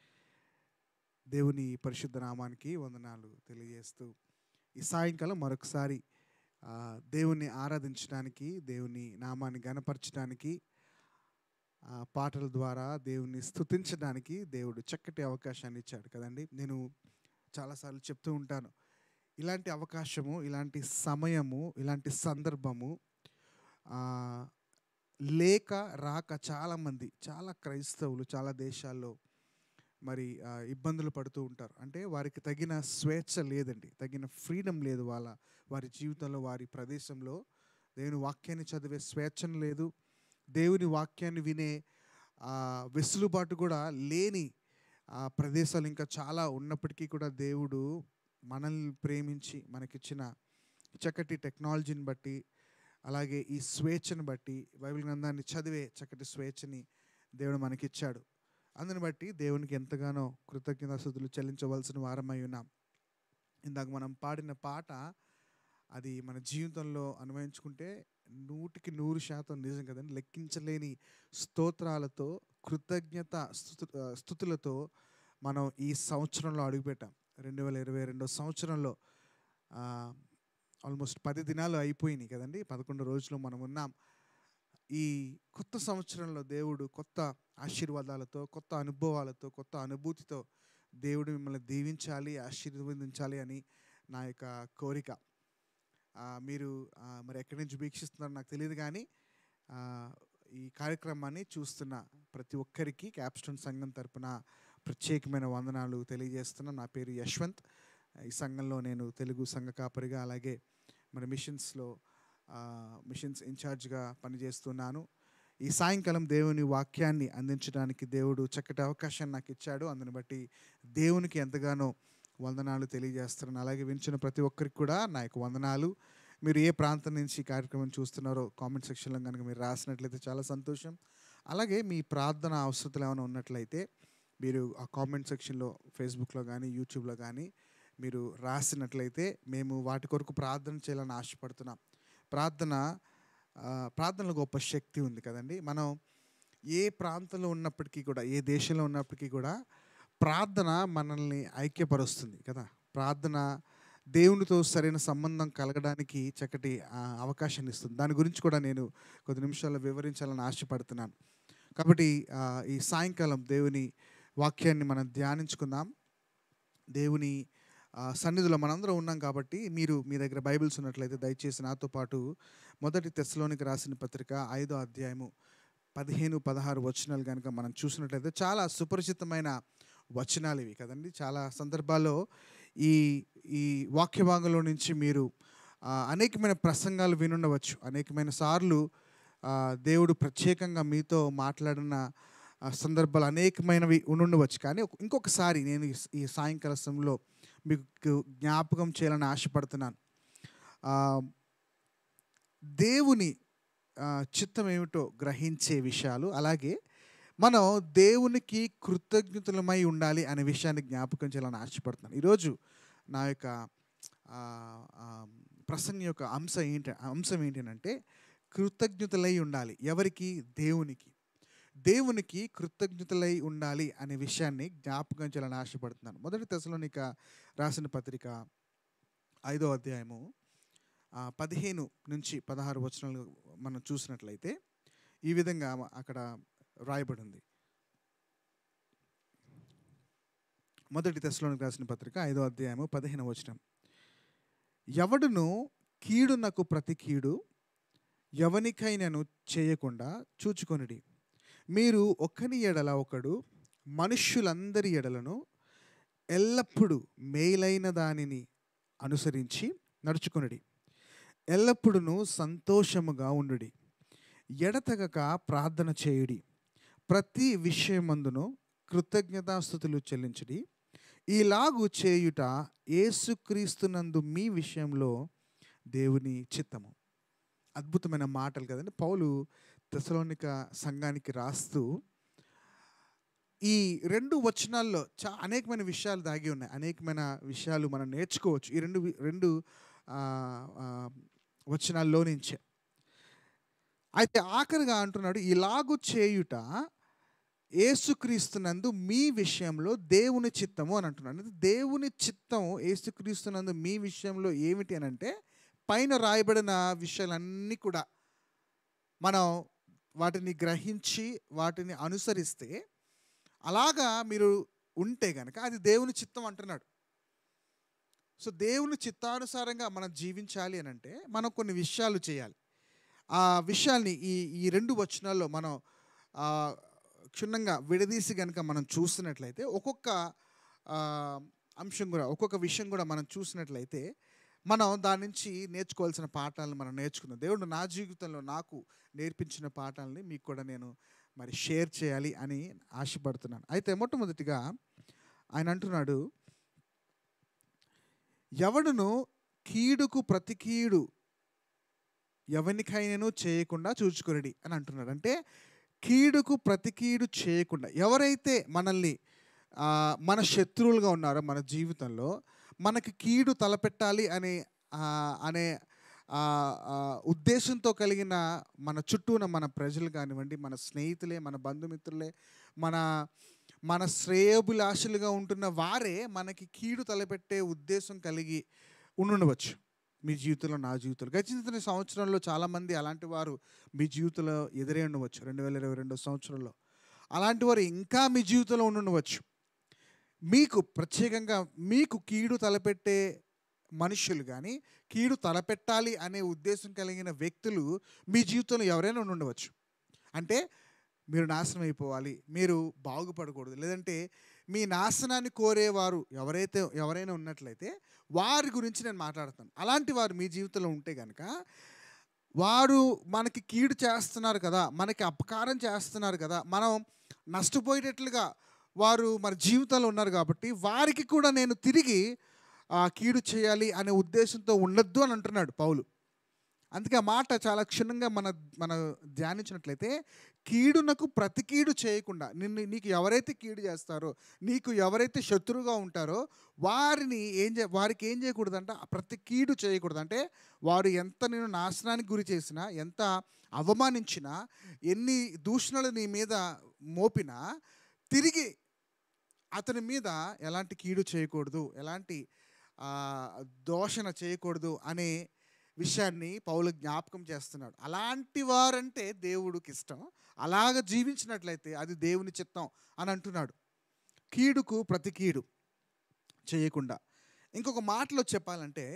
దేవుని పరిశుద్ధ నామానికి వందనాలు తెలియజేస్తూ ఈ సాయంకాలం మరొకసారి ఆ, దేవుణ్ణి ఆరాధించడానికి దేవుని నామాన్ని గనపరచడానికి ఆ, పాటల ద్వారా దేవుని స్తుతించడానికి దేవుడు చక్కటి అవకాశాన్ని ఇచ్చాడు కదండి నేను చాలాసార్లు చెప్తూ ఉంటాను ఇలాంటి అవకాశము ఇలాంటి సమయము ఇలాంటి సందర్భము ఆ, లేక రాక చాలామంది చాలా క్రైస్తవులు చాలా దేశాల్లో మరి ఆ, ఇబ్బందులు పడుతూ ఉంటారు అంటే వారికి తగిన స్వేచ్ఛ లేదండి తగిన ఫ్రీడమ్ లేదు వాళ్ళ వారి జీవితంలో వారి ప్రదేశంలో దేవుని వాక్యాన్ని చదివే స్వేచ్ఛను లేదు దేవుని వాక్యాన్ని వినే ఆ, వెసులుబాటు కూడా లేని ఆ ప్రదేశాలు ఇంకా చాలా ఉన్నప్పటికీ కూడా దేవుడు మనల్ని ప్రేమించి మనకిచ్చిన చక్కటి టెక్నాలజీని బట్టి అలాగే ఈ స్వేచ్ఛను బట్టి బైబిల్ గ్రంథాన్ని చదివే చక్కటి స్వేచ్ఛని దేవుడు మనకిచ్చాడు అందుని బట్టి దేవునికి ఎంతగానో కృతజ్ఞతాస్థుతులు చెల్లించవలసిన వారమై ఉన్నాం ఇందాక మనం పాడిన పాట అది మన జీవితంలో అన్వయించుకుంటే నూటికి నూరు శాతం నిజం కదండి లెక్కించలేని స్తోత్రాలతో కృతజ్ఞత స్థుతు ఆ, స్థుతులతో మనం ఈ సంవత్సరంలో అడుగుపెట్టాం రెండు వేల ఇరవై రెండో సంవత్సరంలో ఆల్మోస్ట్ పది దినాలు అయిపోయినాయి కదండి పదకొండు రోజులు మనం ఉన్నాం ఈ కొత్త సంవత్సరంలో దేవుడు కొత్త ఆశీర్వాదాలతో కొత్త అనుభవాలతో కొత్త అనుభూతితో దేవుడు మిమ్మల్ని దీవించాలి ఆశీర్వదించాలి అని నా యొక్క కోరిక ఆ, మీరు ఆ, మరి ఎక్కడి నుంచి వీక్షిస్తున్నారో నాకు తెలియదు కానీ ఆ, ఈ కార్యక్రమాన్ని చూస్తున్న ప్రతి ఒక్కరికి క్యాప్స్టోన్ సంఘం తరపున ప్రత్యేకమైన వందనాలు తెలియజేస్తున్నా నా పేరు యశ్వంత్ ఈ సంఘంలో నేను తెలుగు సంఘ కాపరిగా అలాగే మన మిషన్స్లో మిషన్స్ ఇన్ఛార్జ్గా పనిచేస్తున్నాను ఈ సాయంకాలం దేవుని వాక్యాన్ని అందించడానికి దేవుడు చక్కటి అవకాశాన్ని నాకు ఇచ్చాడు అందుని బట్టి దేవునికి ఎంతగానో వందనాలు తెలియజేస్తున్నాను అలాగే వించిన ప్రతి ఒక్కరికి కూడా నా యొక్క వందనాలు మీరు ఏ ప్రాంతం నుంచి ఈ కార్యక్రమం చూస్తున్నారో కామెంట్ సెక్షన్లో కనుక మీరు రాసినట్లయితే చాలా సంతోషం అలాగే మీ ప్రార్థన అవసరతలు ఏమైనా ఉన్నట్లయితే మీరు ఆ కామెంట్ సెక్షన్లో ఫేస్బుక్లో కానీ యూట్యూబ్లో కానీ మీరు రాసినట్లయితే మేము వాటి కొరకు ప్రార్థన చేయాలని ఆశపడుతున్నాం ప్రార్థన ఆ, ప్రార్థనలో గొప్ప శక్తి ఉంది కదండి మనం ఏ ప్రాంతంలో ఉన్నప్పటికీ కూడా ఏ దేశంలో ఉన్నప్పటికీ కూడా ప్రార్థన మనల్ని ఐక్యపరుస్తుంది కదా ప్రార్థన దేవునితో సరైన సంబంధం కలగడానికి చక్కటి ఆ, అవకాశాన్ని ఇస్తుంది దాని గురించి కూడా నేను కొద్ది నిమిషాల్లో వివరించాలని ఆశపడుతున్నాను కాబట్టి ఆ, ఈ సాయంకాలం దేవుని వాక్యాన్ని మనం ధ్యానించుకుందాం దేవుని ఆ, సన్నిధిలో మనందరం ఉన్నాం కాబట్టి మీరు మీ దగ్గర బైబిల్స్ ఉన్నట్లయితే దయచేసి నాతో పాటు మొదటి తెస్సలోనికి రాసిన పత్రిక ఐదో అధ్యాయము పదిహేను పదహారు వచనాలు కనుక మనం చూసినట్లయితే చాలా సుపరిచితమైన వచనాలు ఇవి కదండి చాలా సందర్భాల్లో ఈ ఈ వాక్య భాగంలో నుంచి మీరు ఆ, అనేకమైన ప్రసంగాలు వినుండవచ్చు అనేకమైన సార్లు ఆ, దేవుడు ప్రత్యేకంగా మీతో మాట్లాడిన ఆ, సందర్భాలు అనేకమైనవి ఉండుండవచ్చు కానీ ఒక- ఇంకొకసారి నేను ఈ- ఈ సాయంకాల సమయంలో మీకు జ్ఞాపకం చేయాలని ఆశపడుతున్నాను ఆ, దేవుని ఆ, చిత్తం ఏమిటో గ్రహించే విషయాలు అలాగే మనం దేవునికి కృతజ్ఞతలమై ఉండాలి అనే విషయాన్ని జ్ఞాపకం చేయాలని ఆశపడుతున్నాను ఈరోజు నా యొక్క ఆ, ఆ, ప్రసంగం యొక్క అంశం ఏంటి అంశం ఏంటంటే కృతజ్ఞతలై ఉండాలి ఎవరికి దేవునికి దేవునికి కృతజ్ఞతలై ఉండాలి అనే విషయాన్ని జ్ఞాపకం చేయాలని ఆశపడుతున్నాను మొదటి దశలోనిక రాసిన పత్రిక ఐదో అధ్యాయము ఆ, పదిహేను నుంచి పదహారు వచనాలు మనం చూసినట్లయితే ఈ విధంగా అక్కడ రాయబడి ఉంది మొదటి దశలోనికి రాసిన పత్రిక ఐదో అధ్యాయము పదిహేను వచనం ఎవడును కీడునకు ప్రతి కీడు ఎవనికైనను చేయకుండా చూచుకొనిడి మీరు ఒకని ఎడల ఒకడు మనుష్యులందరి ఎడలను ఎల్లప్పుడూ మేలైన దానిని అనుసరించి నడుచుకొనిడి ఎల్లప్పుడూ సంతోషముగా ఉండుడి ఎడతెగక ప్రార్థన చేయుడి ప్రతి విషయమందును కృతజ్ఞతాస్థుతులు చెల్లించడి ఈలాగు చేయుట యేసుక్రీస్తునందు మీ విషయంలో దేవుని చిత్తము అద్భుతమైన మాటలు కదండి పౌలు తెసలోనిక సంఘానికి రాస్తూ ఈ రెండు వచనాల్లో చా అనేకమైన విషయాలు దాగి ఉన్నాయి అనేకమైన విషయాలు మనం నేర్చుకోవచ్చు ఈ రెండు వి- రెండు ఆ, ఆ, వచనాల్లో నుంచే అయితే ఆఖరిగా అంటున్నాడు ఇలాగు చేయుట ఏసుక్రీస్తునందు మీ విషయంలో దేవుని చిత్తము అని అంటున్నాడు అంటే దేవుని చిత్తం ఏసుక్రీస్తునందు మీ విషయంలో ఏమిటి అని అంటే పైన రాయబడిన విషయాలన్నీ కూడా మనం వాటిని గ్రహించి వాటిని అనుసరిస్తే అలాగా మీరు ఉంటే కనుక అది దేవుని చిత్తం అంటున్నాడు సో దేవుని చిత్తానుసారంగా మనం జీవించాలి అని అంటే మనం కొన్ని విషయాలు చేయాలి ఆ విషయాల్ని ఈ ఈ రెండు వచనాల్లో మనం ఆ, క్షుణ్ణంగా విడదీసి కనుక మనం చూసినట్లయితే ఒక్కొక్క ఆ, అంశం కూడా ఒక్కొక్క విషయం కూడా మనం చూసినట్లయితే మనం దాని నుంచి నేర్చుకోవాల్సిన పాఠాలను మనం నేర్చుకుందాం దేవుడు నా జీవితంలో నాకు నేర్పించిన పాఠాలని మీకు కూడా నేను మరి షేర్ చేయాలి అని ఆశపడుతున్నాను అయితే మొట్టమొదటిగా ఆయన అంటున్నాడు ఎవడును కీడుకు ప్రతి కీడు ఎవరికైనాను చేయకుండా చూచుకొనడి అని అంటున్నాడు అంటే కీడుకు ప్రతి కీడు చేయకుండా ఎవరైతే మనల్ని ఆ, మన శత్రువులుగా ఉన్నారో మన జీవితంలో మనకి కీడు తలపెట్టాలి అనే ఆ, అనే ఆ, ఆ, ఉద్దేశంతో కలిగిన మన చుట్టూ ఉన్న మన ప్రజలు కానివ్వండి మన స్నేహితులే మన బంధుమిత్రులే మన మన శ్రేయోభిలాషులుగా ఉంటున్న వారే మనకి కీడు తలపెట్టే ఉద్దేశం కలిగి ఉండుండవచ్చు మీ జీవితంలో నా జీవితంలో గడిచిన సంవత్సరంలో చాలామంది అలాంటి వారు మీ జీవితంలో ఎదురే ఉండవచ్చు రెండు వేల ఇరవై రెండో సంవత్సరంలో అలాంటి వారు ఇంకా మీ జీవితంలో ఉండుండవచ్చు మీకు ప్రత్యేకంగా మీకు కీడు తలపెట్టే మనుషులు కానీ కీడు తలపెట్టాలి అనే ఉద్దేశం కలిగిన వ్యక్తులు మీ జీవితంలో ఎవరైనా ఉండి ఉండవచ్చు అంటే మీరు నాశనం అయిపోవాలి మీరు బాగుపడకూడదు లేదంటే మీ నాశనాన్ని కోరేవారు ఎవరైతే ఎవరైనా ఉన్నట్లయితే వారి గురించి నేను మాట్లాడతాను అలాంటి వారు మీ జీవితంలో ఉంటే కనుక వారు మనకి కీడు చేస్తున్నారు కదా మనకి అపకారం చేస్తున్నారు కదా మనం నష్టపోయేటట్లుగా వారు మన జీవితంలో ఉన్నారు కాబట్టి వారికి కూడా నేను తిరిగి ఆ, కీడు చేయాలి అనే ఉద్దేశంతో ఉండొద్దు అని అంటున్నాడు పౌలు అందుకే ఆ మాట చాలా క్షుణ్ణంగా మన మన ధ్యానించినట్లయితే కీడునకు ప్రతి కీడు చేయకుండా నిన్ను నీకు ఎవరైతే కీడు చేస్తారో నీకు ఎవరైతే శత్రువుగా ఉంటారో వారిని ఏం చే వారికి ఏం చేయకూడదంటే ఆ ప్రతి కీడు చేయకూడదు అంటే వారు ఎంత నేను నాశనానికి గురి చేసినా ఎంత అవమానించినా ఎన్ని దూషణలు నీ మీద మోపినా తిరిగి అతని మీద ఎలాంటి కీడు చేయకూడదు ఎలాంటి ఆ, దోషణ చేయకూడదు అనే విషయాన్ని పౌలు జ్ఞాపకం చేస్తున్నాడు అలాంటి వారంటే దేవుడికి ఇష్టం అలాగ జీవించినట్లయితే అది దేవుని చిత్తం అని అంటున్నాడు కీడుకు ప్రతి కీడు చేయకుండా ఇంకొక మాటలో చెప్పాలంటే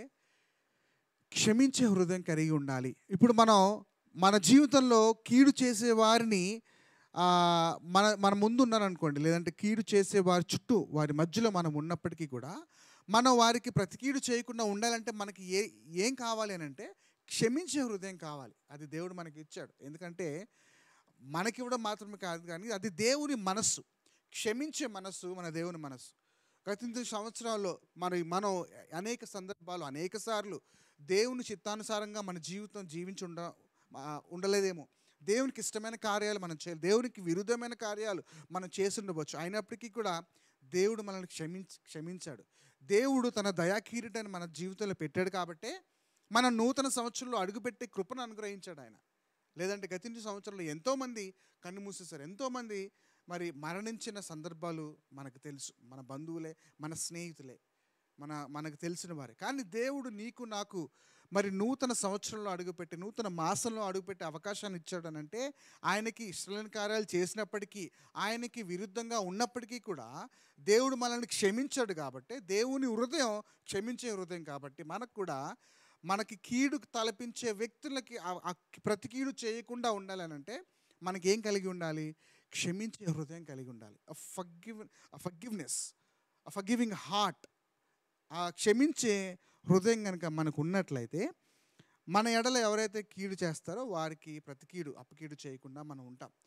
క్షమించే హృదయం కలిగి ఉండాలి ఇప్పుడు మనం మన జీవితంలో కీడు చేసే వారిని ఆ, మన మన ముందు ఉన్నారనుకోండి లేదంటే కీడు చేసే వారి చుట్టూ వారి మధ్యలో మనం ఉన్నప్పటికీ కూడా మనం వారికి ప్రతి కీడు చేయకుండా ఉండాలంటే మనకి ఏ ఏం కావాలి అని అంటే క్షమించే హృదయం కావాలి అది దేవుడు మనకి ఇచ్చాడు ఎందుకంటే మనకి ఇవ్వడం మాత్రమే కాదు కానీ అది దేవుని మనస్సు క్షమించే మనస్సు మన దేవుని మనస్సు గత ఎనిమిది సంవత్సరాల్లో మరి మనం అనేక సందర్భాలు అనేక సార్లు దేవుని చిత్తానుసారంగా మన జీవితం జీవించి ఉండ ఆ, ఉండలేదేమో దేవునికి ఇష్టమైన కార్యాలు మనం చేయాలి దేవునికి విరుద్ధమైన కార్యాలు మనం చేసి ఉండవచ్చు అయినప్పటికీ కూడా దేవుడు మనల్ని క్షమించి క్షమించాడు దేవుడు తన దయాకీరిటాన్ని మన జీవితంలో పెట్టాడు కాబట్టే మన నూతన సంవత్సరంలో అడుగుపెట్టే కృపను అనుగ్రహించాడు ఆయన లేదంటే గతించిన సంవత్సరంలో ఎంతోమంది కన్ను మూసేశారు ఎంతోమంది మరి మరణించిన సందర్భాలు మనకు తెలుసు మన బంధువులే మన స్నేహితులే మన మనకు తెలిసిన వారే కానీ దేవుడు నీకు నాకు మరి నూతన సంవత్సరంలో అడుగుపెట్టి నూతన మాసంలో అడుగుపెట్టే అవకాశాన్ని ఇచ్చాడనంటే ఆయనకి ఇష్టమైన కార్యాలు చేసినప్పటికీ ఆయనకి విరుద్ధంగా ఉన్నప్పటికీ కూడా దేవుడు మనల్ని క్షమించాడు కాబట్టి దేవుని హృదయం క్షమించే హృదయం కాబట్టి మనకు కూడా మనకి కీడు తలపించే వ్యక్తులకి ఆ- ఆ ప్రతి కీడు చేయకుండా ఉండాలనంటే మనకి ఏం కలిగి ఉండాలి క్షమించే హృదయం కలిగి ఉండాలి ఫర్గివ్ ఫర్గివ్నెస్ ఫర్గివింగ్ హార్ట్ ఆ క్షమించే హృదయం కనుక మనకు ఉన్నట్లయితే మన ఎడల ఎవరైతే కీడు చేస్తారో వారికి ప్రతి కీడు అపకీడు చేయకుండా మనం ఉంటాం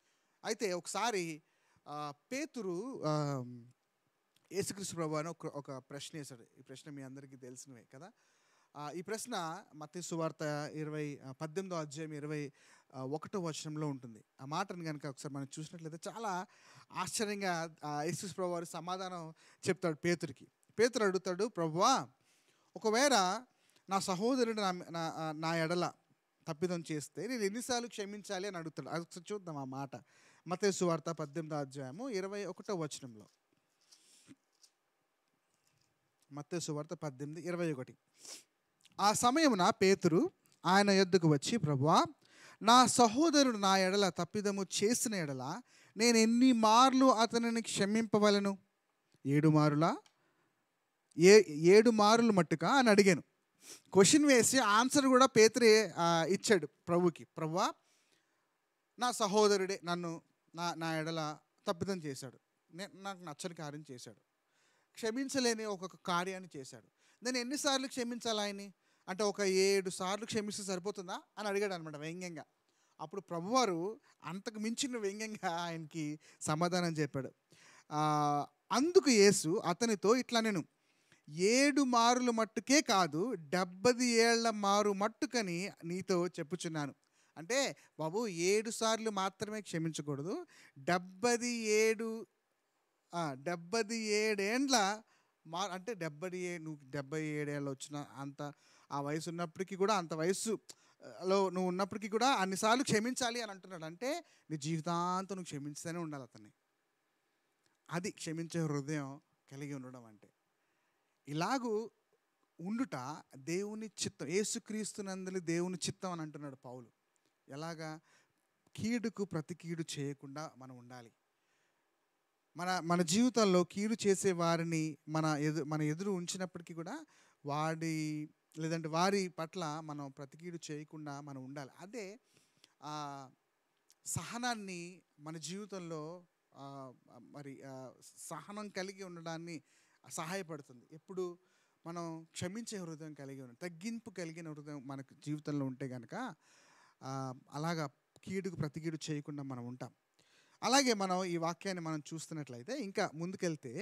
అయితే ఒకసారి ఆ, పేతురు ఆ, యేసుక్రీస్తు ప్రభు అని ఒక ఒక ప్రశ్న వేశాడు ఈ ప్రశ్న మీ అందరికీ తెలిసినవే కదా ఆ, ఈ ప్రశ్న మత్తి సువార్త ఇరవై ఆ, పద్దెనిమిదో అధ్యాయం ఇరవై ఆ, ఒకటో వచనంలో ఉంటుంది ఆ మాటను కనుక ఒకసారి మనం చూసినట్లయితే చాలా ఆశ్చర్యంగా ఆ, యేసుక్రీస్తు ప్రభు వారి సమాధానం చెప్తాడు పేతురికి పేతురు అడుగుతాడు ప్రభువా ఒకవేళ నా సహోదరుడు నా నా నా ఎడల తప్పిదం చేస్తే నేను ఎన్నిసార్లు క్షమించాలి అని అడుగుతాడు అది ఒకసారి చూద్దాం ఆ మాట మత్తయి సువార్త పద్దెనిమిదో అధ్యాయము ఇరవై ఒకటో వచనంలో మత్తయి సువార్త పద్దెనిమిది ఇరవై ఒకటి ఆ సమయమున పేతురు ఆయన యొద్దకు వచ్చి ప్రభువా నా సహోదరుడు నా ఎడల తప్పిదము చేసిన ఎడల నేను ఎన్ని మార్లు అతనిని క్షమింపవలను ఏడు మారులా ఏ ఏడు మారులు మట్టుగా అని అడిగాను క్వశ్చన్ వేసి ఆన్సర్ కూడా పేతురే ఆ, ఇచ్చాడు ప్రభుకి ప్రభువా నా సహోదరుడే నన్ను నా నా ఎడల తప్పిదం చేశాడు నే నాకు నచ్చని కార్యం చేశాడు క్షమించలేని ఒక్కొక్క కార్యాన్ని చేశాడు నేను ఎన్నిసార్లు క్షమించాలి ఆయన్ని అంటే ఒక ఏడు సార్లు క్షమిస్తే సరిపోతుందా అని అడిగాడు అనమాట వ్యంగ్యంగా అప్పుడు ప్రభువారు అంతకు మించిన వ్యంగ్యంగా ఆయనకి సమాధానం చెప్పాడు ఆ, అందుకు యేసు అతనితో ఇట్లా నేను ఏడు మారుల మట్టుకే కాదు డెబ్బది ఏళ్ల మారు మట్టుకని నీతో చెప్పుచున్నాను అంటే బాబు ఏడు సార్లు మాత్రమే క్షమించకూడదు డెబ్బది ఏడు ఆ, డెబ్బది ఏడేండ్ల మా అంటే డెబ్బై ఏ నువ్వు డెబ్బై ఏడేళ్ళు వచ్చిన అంత ఆ వయసు ఉన్నప్పటికీ కూడా అంత వయసు ఆ, లో నువ్వు ఉన్నప్పటికీ కూడా అన్నిసార్లు క్షమించాలి అని అంటున్నాడు అంటే నీ జీవితాంతం నువ్వు క్షమించుతూనే ఉండాలి అతన్ని అది క్షమించే హృదయం కలిగి ఉండడం అంటే ఇలాగూ ఉండుట దేవుని చిత్తం యేసుక్రీస్తునందలి దేవుని చిత్తం అని అంటున్నాడు పౌలు ఎలాగా కీడుకు ప్రతి కీడు చేయకుండా మనం ఉండాలి మన మన జీవితంలో కీడు చేసే వారిని మన ఎదు మన ఎదురు ఉంచినప్పటికీ కూడా వాడి లేదంటే వారి పట్ల మనం ప్రతి కీడు చేయకుండా మనం ఉండాలి అదే ఆ సహనాన్ని మన జీవితంలో ఆ, మరి ఆ, సహనం కలిగి ఉండడాన్ని సహాయపడుతుంది ఎప్పుడు మనం క్షమించే హృదయం కలిగి ఉన్నాం తగ్గింపు కలిగిన హృదయం మనకు జీవితంలో ఉంటే కనుక అలాగా కీడుకు ప్రతి కీడు చేయకుండా మనం ఉంటాం అలాగే మనం ఈ వాక్యాన్ని మనం చూస్తున్నట్లయితే ఇంకా ముందుకెళ్తే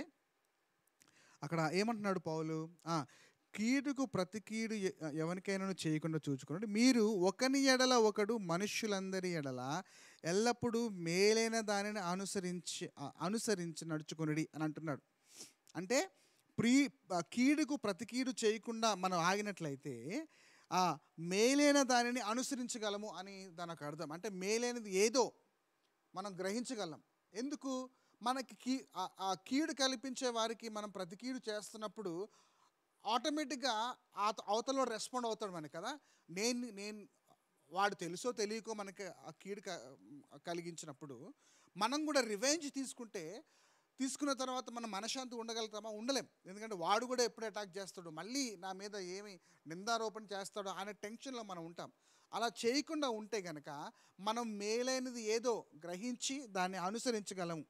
అక్కడ ఏమంటున్నాడు పౌలు ఆ, కీడుకు ప్రతి కీడు ఎ- ఎవరికైనా చేయకుండా చూచుకున్నాడు మీరు ఒకని ఎడల ఒకడు మనుష్యులందరి ఎడల ఎల్లప్పుడూ మేలైన దానిని అనుసరించి ఆ, అనుసరించి నడుచుకునుడి అని అంటున్నాడు అంటే ప్రీ ఆ, కీడుకు ప్రతి కీడు చేయకుండా మనం ఆగినట్లయితే ఆ మేలైన దానిని అనుసరించగలము అని దానికి అర్థం అంటే మేలైనది ఏదో మనం గ్రహించగలం ఎందుకు మనకి కీ ఆ- ఆ కీడు కల్పించే వారికి మనం ప్రతి కీడు చేస్తున్నప్పుడు ఆటోమేటిక్గా ఆత అవతల రెస్పాండ్ అవుతాడు మనకి కదా నేను నేను వాడు తెలుసో తెలియకో మనకి ఆ కీడు క- కలిగించినప్పుడు మనం కూడా రివెంజ్ తీసుకుంటే తీసుకున్న తర్వాత మనం మనశాంతి ఉండగలుగుతామా ఉండలేం ఎందుకంటే వాడు కూడా ఎప్పుడు అటాక్ చేస్తాడు మళ్ళీ నా మీద ఏమి నిందారోపణ చేస్తాడో అనే టెన్షన్లో మనం ఉంటాం అలా చేయకుండా ఉంటే గనక మనం మేలైనది ఏదో గ్రహించి దాన్ని అనుసరించగలము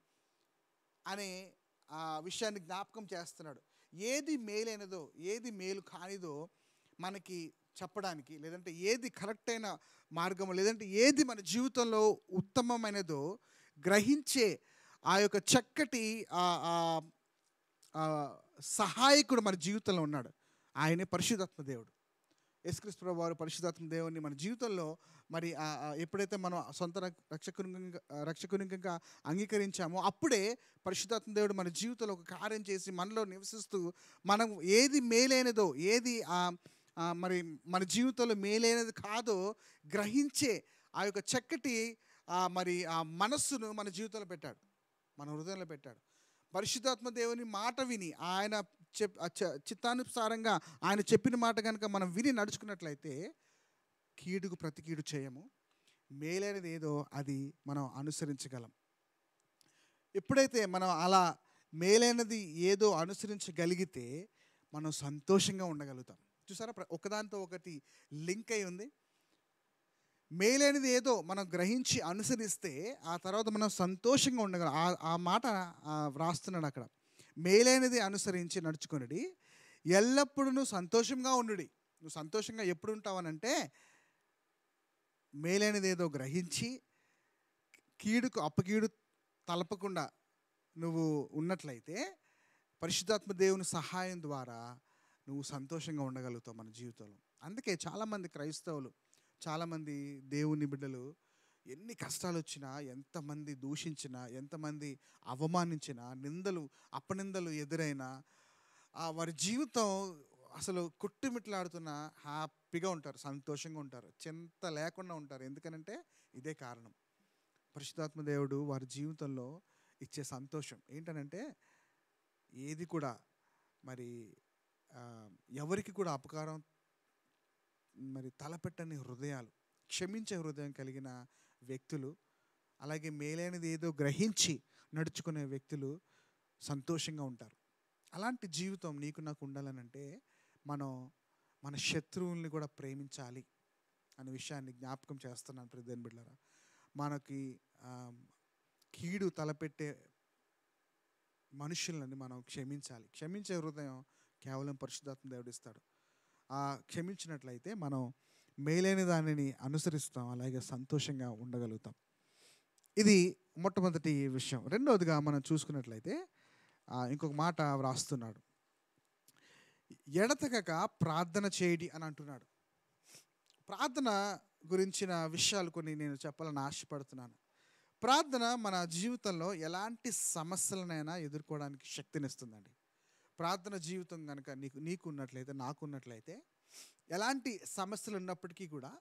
అనే ఆ విషయాన్ని జ్ఞాపకం చేస్తున్నాడు ఏది మేలైనదో ఏది మేలు కానిదో మనకి చెప్పడానికి లేదంటే ఏది కరెక్ట్ అయిన మార్గము లేదంటే ఏది మన జీవితంలో ఉత్తమమైనదో గ్రహించే ఆ యొక్క చక్కటి ఆ ఆ- ఆ సహాయకుడు మన జీవితంలో ఉన్నాడు ఆయనే పరిశుధాత్మ దేవుడు యేసుక్రీస్తు ప్రభు వారు పరిశుధాత్మ దేవుని మన జీవితంలో మరి ఆ- ఆ ఎప్పుడైతే మనం సొంత రక్- రక్షకునిగా రక్షకునిగా అంగీకరించామో అప్పుడే పరిశుధాత్మ దేవుడు మన జీవితంలో ఒక కార్యం చేసి మనలో నివసిస్తూ మనం ఏది మేలైనదో ఏది ఆ ఆ మరి మన జీవితంలో మేలైనది కాదో గ్రహించే ఆ యొక్క చక్కటి ఆ మరి ఆ మనస్సును మన జీవితంలో పెట్టాడు మన హృదయంలో పెట్టాడు పరిశుద్ధాత్మ దేవుని మాట విని ఆయన చెప్ ఆ చ- చిత్తానుసారంగా ఆయన చెప్పిన మాట కనుక మనం విని నడుచుకున్నట్లయితే కీడుకు ప్రతి కీడు చేయము మేలైనది ఏదో అది మనం అనుసరించగలం ఎప్పుడైతే మనం అలా మేలైనది ఏదో అనుసరించగలిగితే మనం సంతోషంగా ఉండగలుగుతాం చూసారా ప్ర- ఒకదానితో ఒకటి లింక్ అయి ఉంది మేలైనది ఏదో మనం గ్రహించి అనుసరిస్తే ఆ తర్వాత మనం సంతోషంగా ఉండగలం ఆ ఆ మాట ఆ, వ్రాస్తున్నాడు అక్కడ మేలైనది అనుసరించి నడుచుకొనుడి ఎల్లప్పుడూ సంతోషంగా ఉండుడి నువ్వు సంతోషంగా ఎప్పుడు ఉంటావనంటే మేలైనది ఏదో గ్రహించి కీడుకు అప్పకీడు తలపకుండా నువ్వు ఉన్నట్లయితే పరిశుద్ధాత్మ దేవుని సహాయం ద్వారా నువ్వు సంతోషంగా ఉండగలుగుతావు మన జీవితంలో అందుకే చాలామంది క్రైస్తవులు చాలామంది దేవుని బిడ్డలు ఎన్ని కష్టాలు వచ్చినా ఎంతమంది దూషించినా ఎంతమంది అవమానించినా నిందలు అపనిందలు ఎదురైనా ఆ వారి జీవితం అసలు కొట్టుమిట్లాడుతున్న హ్యాపీగా ఉంటారు సంతోషంగా ఉంటారు చింత లేకుండా ఉంటారు ఎందుకనంటే ఇదే కారణం పరిశుద్ధాత్మ దేవుడు వారి జీవితంలో ఇచ్చే సంతోషం ఏంటనంటే ఏది కూడా మరి ఆ, ఎవరికి కూడా అపకారం మరి తలపెట్టని హృదయాలు క్షమించే హృదయం కలిగిన వ్యక్తులు అలాగే మేలైనది ఏదో గ్రహించి నడుచుకునే వ్యక్తులు సంతోషంగా ఉంటారు అలాంటి జీవితం నీకు నాకు ఉండాలనంటే మనం మన శత్రువుల్ని కూడా ప్రేమించాలి అనే విషయాన్ని జ్ఞాపకం చేస్తున్నాను ప్రదేన్ బిడ్డలారా మనకి ఆ, కీడు తలపెట్టే మనుషులని మనం క్షమించాలి క్షమించే హృదయం కేవలం పరిశుద్ధాత్మ దేవుడు ఇస్తాడు ఆ క్షమించినట్లయితే మనం మేలైన దానిని అనుసరిస్తాం అలాగే సంతోషంగా ఉండగలుగుతాం ఇది మొట్టమొదటి విషయం రెండవదిగా మనం చూసుకున్నట్లయితే ఆ, ఇంకొక మాట వ్రాస్తున్నాడు ఎడతెగక ప్రార్థన చేయడి అని అంటున్నాడు ప్రార్థన గురించిన విషయాలు కొన్ని నేను చెప్పాలని ఆశపడుతున్నాను ప్రార్థన మన జీవితంలో ఎలాంటి సమస్యలనైనా ఎదుర్కోవడానికి శక్తినిస్తుందండి ప్రార్థన జీవితం కనుక నీకు నీకు ఉన్నట్లయితే నాకు ఉన్నట్లయితే ఎలాంటి సమస్యలు ఉన్నప్పటికీ కూడా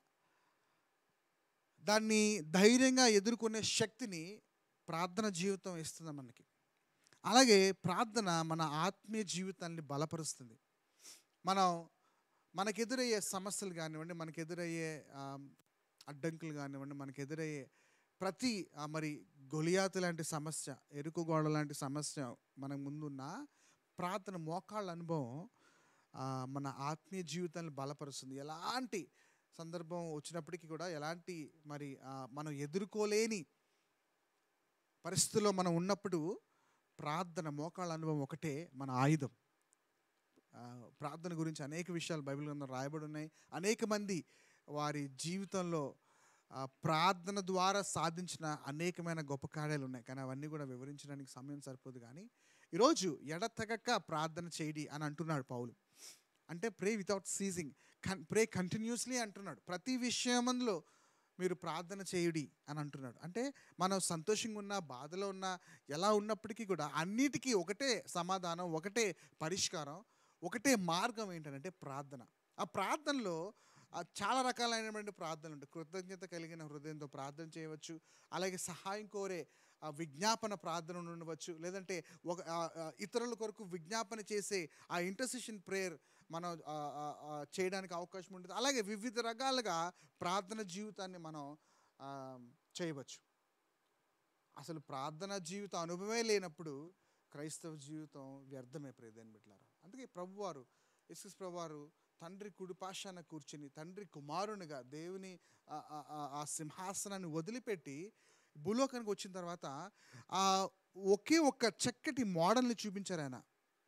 దాన్ని ధైర్యంగా ఎదుర్కొనే శక్తిని ప్రార్థన జీవితం ఇస్తుంది మనకి అలాగే ప్రార్థన మన ఆత్మీయ జీవితాన్ని బలపరుస్తుంది మనం మనకెదురయ్యే సమస్యలు కానివ్వండి మనకెదురయ్యే ఆ, అడ్డంకులు కానివ్వండి మనకెదురయ్యే ప్రతి ఆ, మరి గొలియాతు లాంటి సమస్య ఎరుకు గోడ లాంటి సమస్య మన ముందున్న ప్రార్థన మోకాళ్ళ అనుభవం ఆ, మన ఆత్మీయ జీవితాన్ని బలపరుస్తుంది ఎలాంటి సందర్భం వచ్చినప్పటికీ కూడా ఎలాంటి మరి ఆ, మనం ఎదుర్కోలేని పరిస్థితుల్లో మనం ఉన్నప్పుడు ప్రార్థన మోకాళ్ళ అనుభవం ఒకటే మన ఆయుధం ఆ, ప్రార్థన గురించి అనేక విషయాలు బైబిల్ గ్రంథం రాయబడి ఉన్నాయి అనేక మంది వారి జీవితంలో ఆ, ప్రార్థన ద్వారా సాధించిన అనేకమైన గొప్ప కార్యాలు ఉన్నాయి కానీ అవన్నీ కూడా వివరించడానికి సమయం సరిపోదు కానీ ఈరోజు ఎడతెగక ప్రార్థన చేయడి అని అంటున్నాడు పౌలు అంటే ప్రే వితౌట్ సీజింగ్ కన్ ప్రే కంటిన్యూస్లీ అంటున్నాడు ప్రతి విషయమందులో మీరు ప్రార్థన చేయుడి అని అంటున్నాడు అంటే మనం సంతోషంగా ఉన్నా బాధలో ఉన్నా ఎలా ఉన్నప్పటికీ కూడా అన్నిటికీ ఒకటే సమాధానం ఒకటే పరిష్కారం ఒకటే మార్గం ఏంటంటే ప్రార్థన ఆ ప్రార్థనలో ఆ, చాలా రకాలైనటువంటి ప్రార్థనలు ఉంటాయి కృతజ్ఞత కలిగిన హృదయంతో ప్రార్థన చేయవచ్చు అలాగే సహాయం కోరే ఆ విజ్ఞాపన ప్రార్థన ఉండవచ్చు లేదంటే ఒక ఆ, ఆ, ఇతరుల కొరకు విజ్ఞాపన చేసే ఆ ఇంటర్సెషన్ ప్రేయర్ మనం ఆ, ఆ, ఆ, చేయడానికి అవకాశం ఉంటుంది అలాగే వివిధ రకాలుగా ప్రార్థన జీవితాన్ని మనం ఆ, చేయవచ్చు అసలు ప్రార్థన జీవిత అనుభవమే లేనప్పుడు క్రైస్తవ జీవితం వ్యర్థమే ప్రియదేని బిడ్డలారా అందుకే ప్రభువారు యశ్వస్ ప్రభువారు తండ్రి కుడిపాశాన కూర్చుని తండ్రి కుమారునిగా దేవుని ఆ- ఆ- ఆ- ఆ సింహాసనాన్ని వదిలిపెట్టి భూలోకానికి వచ్చిన తర్వాత ఆ ఒకే ఒక్క చక్కటి మోడల్ని చూపించారు ఆయన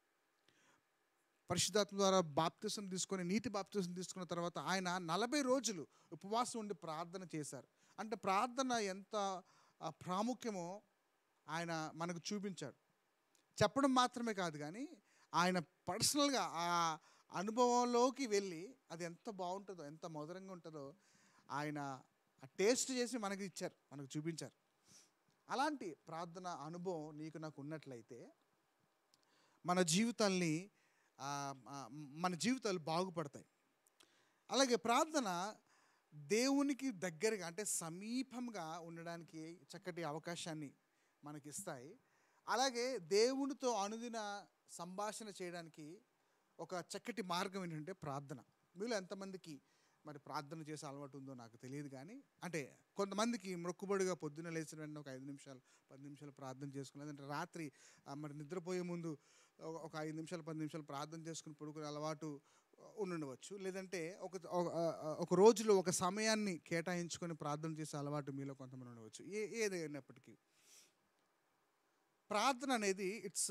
పరిశుద్ధాత్మ ద్వారా బాప్తిసం తీసుకొని నీటి బాప్తిసం తీసుకున్న తర్వాత ఆయన నలభై రోజులు ఉపవాసం ఉండి ప్రార్థన చేశారు అంటే ప్రార్థన ఎంత ఆ, ప్రాముఖ్యమో ఆయన మనకు చూపించాడు చెప్పడం మాత్రమే కాదు కానీ ఆయన పర్సనల్గా ఆ అనుభవంలోకి వెళ్ళి అది ఎంత బాగుంటుందో ఎంత మధురంగా ఉంటుందో ఆయన ఆ టేస్ట్ చేసి మనకి ఇచ్చారు మనకు చూపించారు అలాంటి ప్రార్థన అనుభవం నీకు నాకు ఉన్నట్లయితే మన జీవితాల్ని ఆ, ఆ, మన జీవితాలు బాగుపడతాయి అలాగే ప్రార్థన దేవునికి దగ్గరగా అంటే సమీపంగా ఉండడానికి చక్కటి అవకాశాన్ని మనకి ఇస్తాయి అలాగే దేవునితో అనుదిన సంభాషణ చేయడానికి ఒక చక్కటి మార్గం ఏంటంటే ప్రార్థన మీలో ఎంతమందికి మరి ప్రార్థన చేసే అలవాటు ఉందో నాకు తెలియదు కానీ అంటే కొంతమందికి మొక్కుబడిగా పొద్దున్న లేచిన వెంటనే ఒక ఐదు నిమిషాలు పది నిమిషాలు ప్రార్థన చేసుకుని లేదంటే రాత్రి ఆ, మరి నిద్రపోయే ముందు ఒక- ఒక ఐదు నిమిషాలు పది నిమిషాలు ప్రార్థన చేసుకుని పడుకునే అలవాటు ఉండుండవచ్చు లేదంటే ఒక ఒక- ఒక రోజులో ఒక సమయాన్ని కేటాయించుకొని ప్రార్థన చేసే అలవాటు మీలో కొంతమంది ఉండవచ్చు ఏ ఏదైనప్పటికీ ప్రార్థన అనేది it's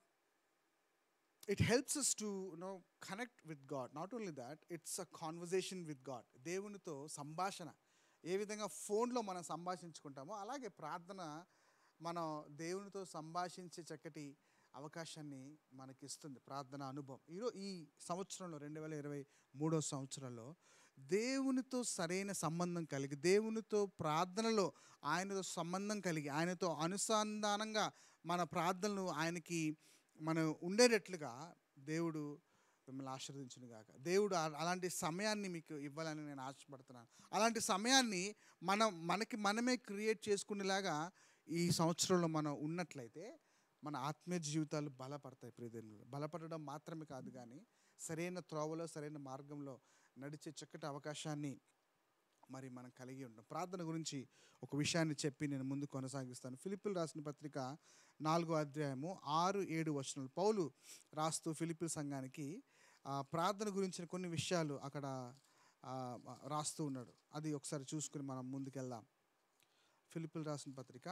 it helps us to know connect with God not only that it's a conversation with God దేవునితో సంభాషణ ఏ విధంగా ఫోన్లో మనం సంభాషించుకుంటామో అలాగే ప్రార్థన మనం దేవునితో సంభాషించే చక్కటి అవకాశాన్ని మనకి ఇస్తుంది ప్రార్థన అనుభవం ఈరో ఈ సంవత్సరంలో రెండు వేల ఇరవై మూడో సంవత్సరంలో దేవునితో సరైన సంబంధం కలిగి దేవునితో ప్రార్థనలో ఆయనతో సంబంధం కలిగి ఆయనతో అనుసంధానంగా మన ప్రార్థనలు ఆయనకి మనం ఉండేటట్లుగా దేవుడు మిమ్మల్ని ఆశీర్వదించును గాక దేవుడు ఆ- అలాంటి సమయాన్ని మీకు ఇవ్వాలని నేను ఆశపడుతున్నాను అలాంటి సమయాన్ని మనం మనకి మనమే క్రియేట్ చేసుకునేలాగా ఈ సంవత్సరంలో మనం ఉన్నట్లయితే మన ఆత్మీయ జీవితాలు బలపడతాయి ప్రియదేవులు బలపడడం మాత్రమే కాదు కానీ సరైన త్రోవలో సరైన మార్గంలో నడిచే చక్కటి అవకాశాన్ని మరి మనం కలిగి ఉంటాం ప్రార్థన గురించి ఒక విషయాన్ని చెప్పి నేను ముందు కొనసాగిస్తాను ఫిలిపిల్ రాసిన పత్రిక నాలుగో అధ్యాయము ఆరు ఏడు వచనాలు పౌలు రాస్తూ ఫిలిపిల్ సంఘానికి ఆ, ప్రార్థన గురించిన కొన్ని విషయాలు అక్కడ ఆ, రాస్తూ ఉన్నాడు అది ఒకసారి చూసుకుని మనం ముందుకెళ్దాం ఫిలిపిల్ రాసిన పత్రిక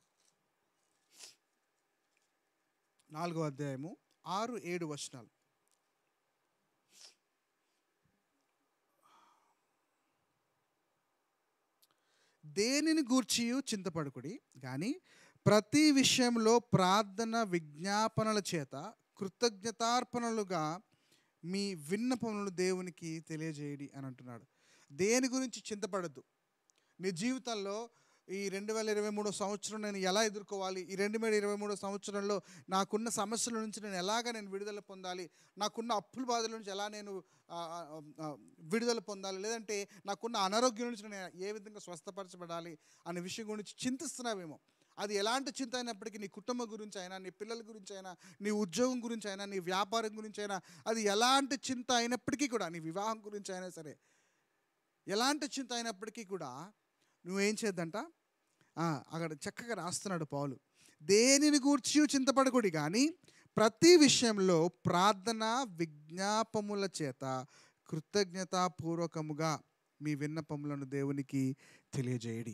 నాలుగో అధ్యాయము ఆరు ఏడు వచనాలు దేనిని గూర్చియు చింతపడుకుడి కానీ ప్రతి విషయంలో ప్రార్థన విజ్ఞాపనల చేత కృతజ్ఞతార్పణలుగా మీ విన్నపములను దేవునికి తెలియజేయడి అని అంటున్నాడు దేని గురించి చింతపడద్దు నీ జీవితంలో ఈ రెండు వేల ఇరవై మూడో సంవత్సరం నేను ఎలా ఎదుర్కోవాలి ఈ రెండు వేల ఇరవై మూడో సంవత్సరంలో నాకున్న సమస్యల నుంచి నేను ఎలాగ నేను విడుదల పొందాలి నాకున్న అప్పుల బాధల నుంచి ఎలా నేను ఆ, ఆ, ఆ, విడుదల పొందాలి లేదంటే నాకున్న అనారోగ్యం నుంచి నేను ఏ విధంగా స్వస్థపరచబడాలి అనే విషయం గురించి చింతిస్తున్నావేమో అది ఎలాంటి చింత అయినప్పటికీ నీ కుటుంబం గురించి అయినా నీ పిల్లల గురించి అయినా నీ ఉద్యోగం గురించి అయినా నీ వ్యాపారం గురించి అయినా అది ఎలాంటి చింత అయినప్పటికీ కూడా నీ వివాహం గురించి అయినా సరే ఎలాంటి చింత అయినప్పటికీ కూడా నువ్వేం చేద్దంట ఆ, అక్కడ చక్కగా రాస్తున్నాడు పౌలు దేనిని గూర్చి చింతపడకూడి కానీ ప్రతి విషయంలో ప్రార్థన విజ్ఞాపముల చేత కృతజ్ఞతాపూర్వకముగా మీ విన్నపములను దేవునికి తెలియజేయడి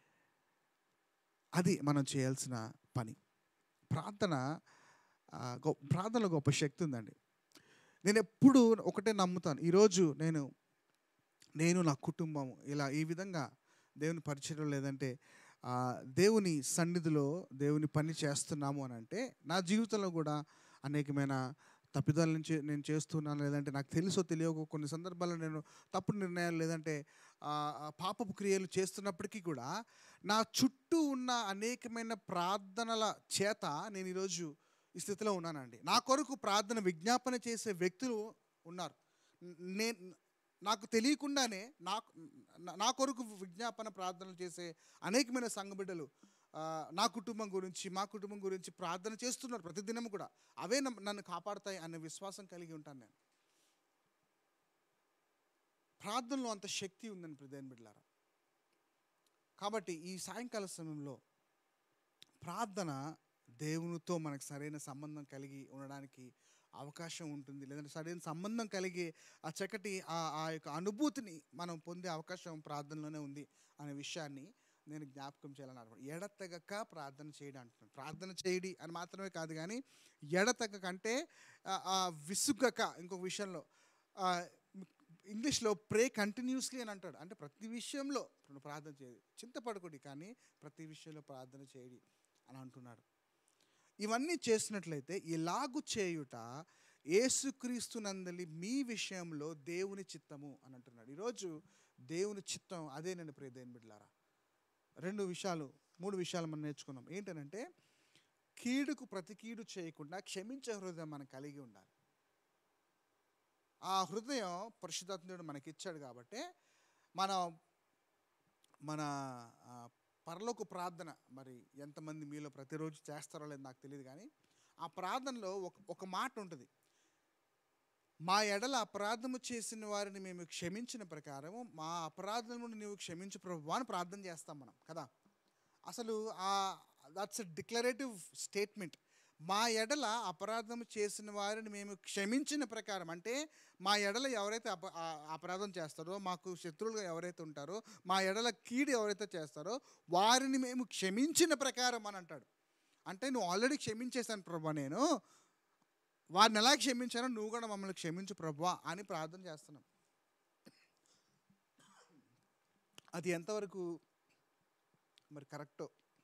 అది మనం చేయాల్సిన పని ప్రార్థన ఆ, గొ- ప్రార్థనలో గొప్ప శక్తి ఉందండి నేను ఎప్పుడు ఒకటే నమ్ముతాను ఈరోజు నేను నేను నా కుటుంబం ఇలా ఈ విధంగా దేవుని పరిచయం లేదంటే ఆ, దేవుని సన్నిధిలో దేవుని పని చేస్తున్నాము అని అంటే నా జీవితంలో కూడా అనేకమైన తప్పిదాల నుంచి నేను చేస్తున్నాను లేదంటే నాకు తెలుసో తెలియకో కొన్ని సందర్భాల్లో నేను తప్పుడు నిర్ణయాలు లేదంటే ఆ, ఆ, పాపపు క్రియలు చేస్తున్నప్పటికీ కూడా నా చుట్టూ ఉన్న అనేకమైన ప్రార్థనల చేత నేను ఈరోజు ఈ స్థితిలో ఉన్నానండి నా కొరకు ప్రార్థన విజ్ఞాపన చేసే వ్యక్తులు ఉన్నారు నేను నాకు తెలియకుండానే నాకు నా- నా కొరకు విజ్ఞాపన ప్రార్థనలు చేసే అనేకమైన సంఘ బిడ్డలు ఆ, నా కుటుంబం గురించి మా కుటుంబం గురించి ప్రార్థన చేస్తున్నారు ప్రతిదినం కూడా అవే నన్ను- నన్ను కాపాడతాయి అనే విశ్వాసం కలిగి ఉంటాను నేను ప్రార్థనలో అంత శక్తి ఉందని ప్రదేన్ బిడ్డలారా కాబట్టి ఈ సాయంకాల సమయంలో ప్రార్థన దేవునితో మనకు సరైన సంబంధం కలిగి ఉండడానికి అవకాశం ఉంటుంది లేదంటే సరైన సంబంధం కలిగి ఆ చక్కటి ఆ ఆ యొక్క అనుభూతిని మనం పొందే అవకాశం ప్రార్థనలోనే ఉంది అనే విషయాన్ని నేను జ్ఞాపకం చేయాలని అనుకుంటున్నాను ఎడతెగక ప్రార్థన చేయడం అంటున్నాను ప్రార్థన చేయడి అని మాత్రమే కాదు కానీ ఎడతెగక అంటే ఆ, ఆ విసుగక ఇంకొక విషయంలో ఆ, ఇంగ్లీష్లో ప్రే కంటిన్యూస్లీ అని అంటాడు అంటే ప్రతి విషయంలో నువ్వు ప్రార్థన చేయదు చింతపడకూడి కానీ ప్రతి విషయంలో ప్రార్థన చేయడి అని అంటున్నాడు ఇవన్నీ చేసినట్లయితే ఇలాగు చేయుట యేసుక్రీస్తునందలి మీ విషయంలో దేవుని చిత్తము అని అంటున్నాడు ఈరోజు దేవుని చిత్తం అదే నేను ప్రియ దేని బిడ్డలారా రెండు విషయాలు మూడు విషయాలు మనం నేర్చుకున్నాం ఏంటనంటే కీడుకు ప్రతి కీడు చేయకుండా క్షమించే హృదయం మనం కలిగి ఉండాలి ఆ హృదయం పరిశుద్ధాత్ముడు మనకి ఇచ్చాడు కాబట్టి మనం మన ఆ, పరలోక ప్రార్థన మరి ఎంతమంది మీలో ప్రతిరోజు చేస్తారో లేదో నాకు తెలియదు కానీ ఆ ప్రార్థనలో ఒక ఒక మాట ఉంటుంది మా ఎడల అపరాధము చేసిన వారిని మేము క్షమించిన ప్రకారము మా అపరాధమును నీవు క్షమించు ప్రభు అని ప్రార్థన చేస్తాం మనం కదా అసలు ఆ దట్స్ డిక్లరేటివ్ స్టేట్మెంట్ మా ఎడల అపరాధం చేసిన వారిని మేము క్షమించిన ప్రకారం అంటే మా ఎడల ఎవరైతే అప ఆ అపరాధం చేస్తారో మాకు శత్రువులుగా ఎవరైతే ఉంటారో మా ఎడల కీడు ఎవరైతే చేస్తారో వారిని మేము క్షమించిన ప్రకారం అని అంటాడు అంటే నువ్వు ఆల్రెడీ క్షమించేశాను ప్రభా నేను వారిని ఎలా క్షమించానో నువ్వు కూడా మమ్మల్ని క్షమించు ప్రభా అని ప్రార్థన చేస్తున్నాం అది ఎంతవరకు మరి కరెక్టో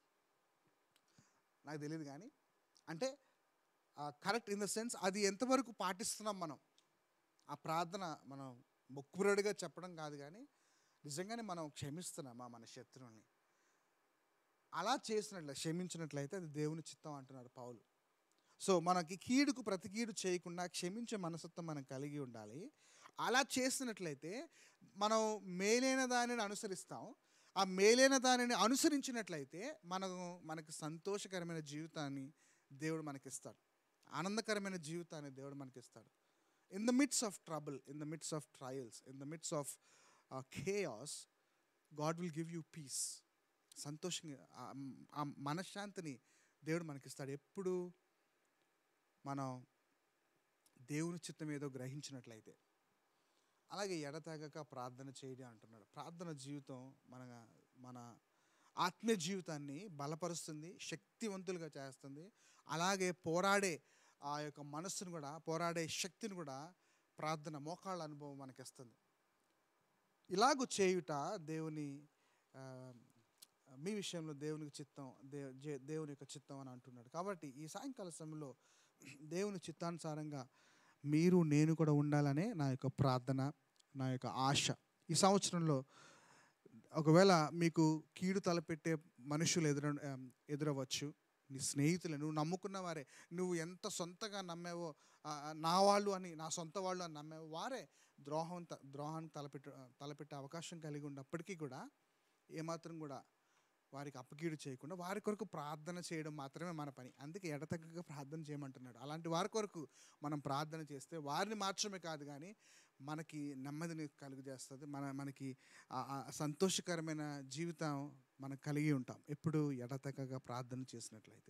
నాకు తెలియదు కానీ అంటే కరెక్ట్ ఇన్ ద సెన్స్ అది ఎంతవరకు పాటిస్తున్నాం మనం ఆ ప్రార్థన మనం మొక్కుబడిగా చెప్పడం కాదు కానీ నిజంగానే మనం క్షమిస్తున్నామా మన శత్రువుని అలా చేసినట్లే క్షమించినట్లయితే అది దేవుని చిత్తం అంటున్నారు పౌలు సో మనకి కీడుకు ప్రతి కీడు చేయకుండా క్షమించే మనసత్వం మనం కలిగి ఉండాలి అలా చేసినట్లయితే మనం మేలైన దానిని అనుసరిస్తాం ఆ మేలైన దానిని అనుసరించినట్లయితే మనకు మనకు సంతోషకరమైన జీవితాన్ని దేవుడు మనకిస్తాడు ఆనందకరమైన జీవితాన్ని దేవుడు మనకిస్తాడు in the midst of trouble in the midst of trials in the midst of chaos God will give you peace సంతోషంగా ఆ- ఆ మనశ్శాంతిని దేవుడు మనకిస్తాడు ఎప్పుడు మనం దేవుని చిత్తం ఏదో గ్రహించినట్లయితే అలాగే ఎడతెగక ప్రార్థన చేయడం అంటున్నాడు ప్రార్థన జీవితం మన మన ఆత్మీయ జీవితాన్ని బలపరుస్తుంది శక్తివంతులుగా చేస్తుంది అలాగే పోరాడే ఆ యొక్క మనస్సును కూడా పోరాడే శక్తిని కూడా ప్రార్థన మోకాళ్ళ అనుభవం మనకిస్తుంది ఇలాగూ చేయుట దేవుని ఆ, మీ విషయంలో దేవునికి చిత్తం దే జే- దేవుని యొక్క చిత్తం అని అంటున్నాడు కాబట్టి ఈ సాయంకాల సమయంలో దేవుని చిత్తానుసారంగా మీరు నేను కూడా ఉండాలనే నా యొక్క ప్రార్థన నా యొక్క ఆశ ఈ సంవత్సరంలో ఒకవేళ మీకు కీడు తలపెట్టే మనుషులు ఎదుర ఎదురవచ్చు నీ స్నేహితులు నువ్వు నమ్ముకున్న వారే నువ్వు ఎంత సొంతగా నమ్మావో ఆ, ఆ, నా వాళ్ళు అని నా సొంత వాళ్ళు అని నమ్మావో వారే ద్రోహం త- ద్రోహానికి తలపెట్ట తలపెట్టే అవకాశం కలిగి ఉన్నప్పటికీ కూడా ఏమాత్రం కూడా వారికి అప్పకీడు చేయకుండా వారి కొరకు ప్రార్థన చేయడం మాత్రమే మన పని అందుకే ఎడతగ్గగా ప్రార్థన చేయమంటున్నాడు అలాంటి వారి కొరకు మనం ప్రార్థన చేస్తే వారిని మార్చడమే కాదు కానీ మనకి నెమ్మదిని కలుగు చేస్తుంది మన మనకి ఆ- ఆ సంతోషకరమైన జీవితం మనం కలిగి ఉంటాం ఎప్పుడు ఎడతెగక ప్రార్థన చేసినట్లయితే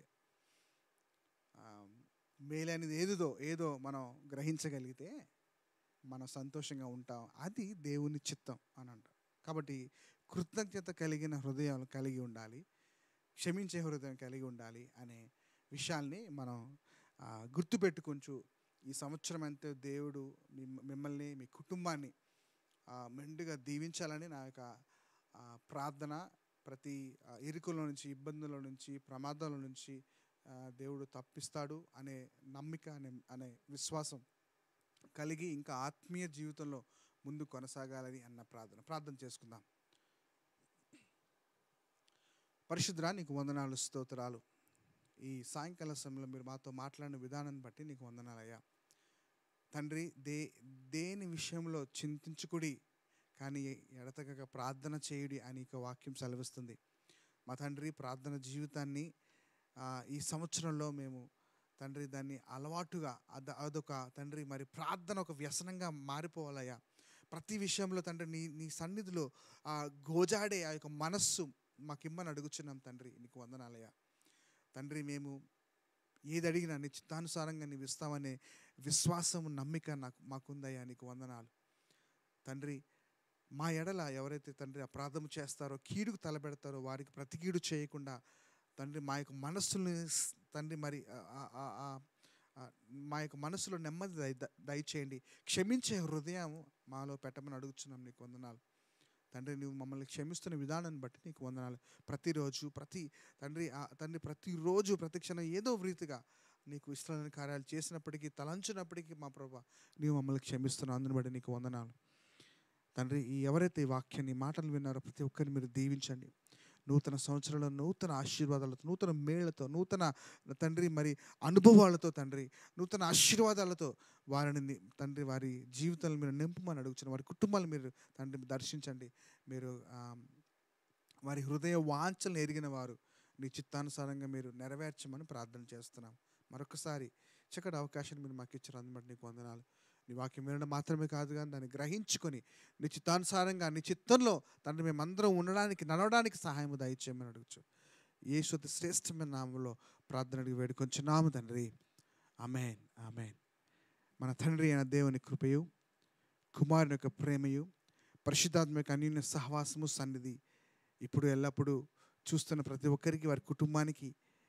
ఆ, మేలైనది ఏదో ఏదో మనం గ్రహించగలిగితే మనం సంతోషంగా ఉంటాం అది దేవుని చిత్తం అని అంటాం కాబట్టి కృతజ్ఞత కలిగిన హృదయం కలిగి ఉండాలి క్షమించే హృదయం కలిగి ఉండాలి అనే విషయాల్ని మనం ఆ, గుర్తుపెట్టుకుంటూ ఈ సంవత్సరం అంతే దేవుడు మిమ్- మిమ్మల్ని మీ కుటుంబాన్ని ఆ, మెండుగా దీవించాలని నా యొక్క ఆ, ప్రార్థన ప్రతి ఆ, ఇరుకుల నుంచి ఇబ్బందుల నుంచి ప్రమాదాల నుంచి ఆ, దేవుడు తప్పిస్తాడు అనే నమ్మిక అనే అనే విశ్వాసం కలిగి ఇంకా ఆత్మీయ జీవితంలో ముందు కొనసాగాలని అన్న ప్రార్థన ప్రార్థన చేసుకుందాం పరిశుద్రా నీకు వందనాలు స్తోత్రాలు ఈ సాయంకాల సమయంలో మీరు మాతో మాట్లాడిన విధానాన్ని బట్టి నీకు వందనాలయ్యా తండ్రి దే దేని విషయంలో చింతించుకుడి కానీ ఎడతగక ప్రార్థన చేయుడి అని ఇక వాక్యం సెలవిస్తుంది మా తండ్రి ప్రార్థన జీవితాన్ని ఆ, ఈ సంవత్సరంలో మేము తండ్రి దాన్ని అలవాటుగా అద అదొక తండ్రి మరి ప్రార్థన ఒక వ్యసనంగా మారిపోవాలయ్యా ప్రతి విషయంలో తండ్రి నీ నీ సన్నిధిలో ఆ గోజాడే ఆ యొక్క మనస్సు మాకిమ్మని అడుగుచున్నాం తండ్రి నీకు వందనాలయ్యా తండ్రి మేము ఏది అడిగినా నీ చిత్తానుసారంగా నీవు ఇస్తామనే విశ్వాసము నమ్మిక నాకు మాకుందయ్యా నీకు వందనాలు తండ్రి మా ఎడల ఎవరైతే తండ్రి అపరాధము చేస్తారో కీడుకు తలపెడతారో వారికి ప్రతి కీడు చేయకుండా తండ్రి మా యొక్క మనస్సుని స్- తండ్రి మరి ఆ- ఆ- ఆ- ఆ- ఆ మా యొక్క మనసులో నెమ్మది దయ ద- దయచేయండి క్షమించే హృదయం మాలో పెట్టమని అడుగుతున్నాం నీకు వందనాలు తండ్రి నువ్వు మమ్మల్ని క్షమిస్తున్న విధానాన్ని బట్టి నీకు వందనాలు ప్రతిరోజు ప్రతి తండ్రి ఆ తండ్రి ప్రతిరోజు ప్రతి క్షణం ఏదో ఒక రీతిగా నీకు ఇష్టమైన కార్యాలు చేసినప్పటికీ తలంచినప్పటికీ మా ప్రభా నీవు మమ్మల్ని క్షమిస్తున్నావు అందుని బట్టి నీకు వందనాలు తండ్రి ఈ ఎవరైతే ఈ వాక్యాన్ని ఈ మాటలు విన్నారో ప్రతి ఒక్కరిని మీరు దీవించండి నూతన సంవత్సరంలో నూతన ఆశీర్వాదాలతో నూతన మేళ్లతో నూతన తండ్రి మరి అనుభవాలతో తండ్రి నూతన ఆశీర్వాదాలతో వారిని ని- తండ్రి వారి జీవితాలను మీరు నింపమని అడుగుతున్న వారి కుటుంబాలు మీరు తండ్రి దర్శించండి మీరు ఆ, వారి హృదయ వాంఛలను ఎరిగిన వారు నీ చిత్తానుసారంగా మీరు నెరవేర్చమని ప్రార్థన చేస్తున్నాం మరొకసారి చక్కటి అవకాశాన్ని మీరు మాకు ఇచ్చారు అందుబట్టి నీకు వందనాలు నీ వాక్యం వినడం మాత్రమే కాదు కానీ దాన్ని గ్రహించుకొని నీ చిత్తానుసారంగా నీ చిత్తంలో తండ్రి మేమందరం ఉండడానికి నడవడానికి సహాయం దయచేయమని అడుగుచు యేసు శ్రేష్టమైన నామంలో ప్రార్థన అడిగి వేడుకొంచున్నాము తండ్రి అమేన్ అమేన్ మన తండ్రి అయిన దేవుని కృపయు కుమారుని యొక్క ప్రేమయు పరిశుద్ధాత్మ యొక్క అన్యూన్య సహవాసము సన్నిధి ఇప్పుడు ఎల్లప్పుడూ చూస్తున్న ప్రతి ఒక్కరికి వారి కుటుంబానికి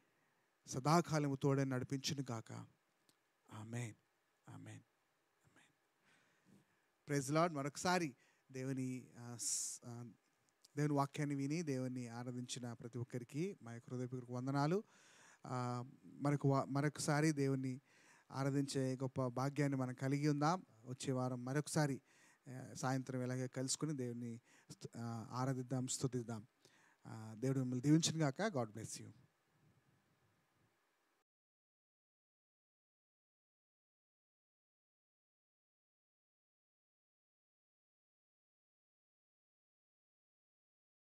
సదాకాలము తోడే నడిపించును గాక amen amen amen praise Lord మరొకసారి దేవుని ఆ, స్- ఆ, దేవుని వాక్యాన్ని విని దేవుని ఆరాధించిన ప్రతి ఒక్కరికి మా యొక్క హృదయపూర్వక వందనాలు ఆ, మరొక వా- మరొకసారి దేవుని ఆరాధించే గొప్ప భాగ్యాన్ని మనం కలిగి ఉందాం వచ్చే వారం మరొకసారి ఆ, సాయంత్రం ఇలాగే కలుసుకుని దేవుని స్తు- ఆ, ఆరాధిద్దాం స్తుతిద్దాం ఆ, దేవుడు మిమ్మల్ని దీవించిన గాక గాడ్ బ్లెస్ యూ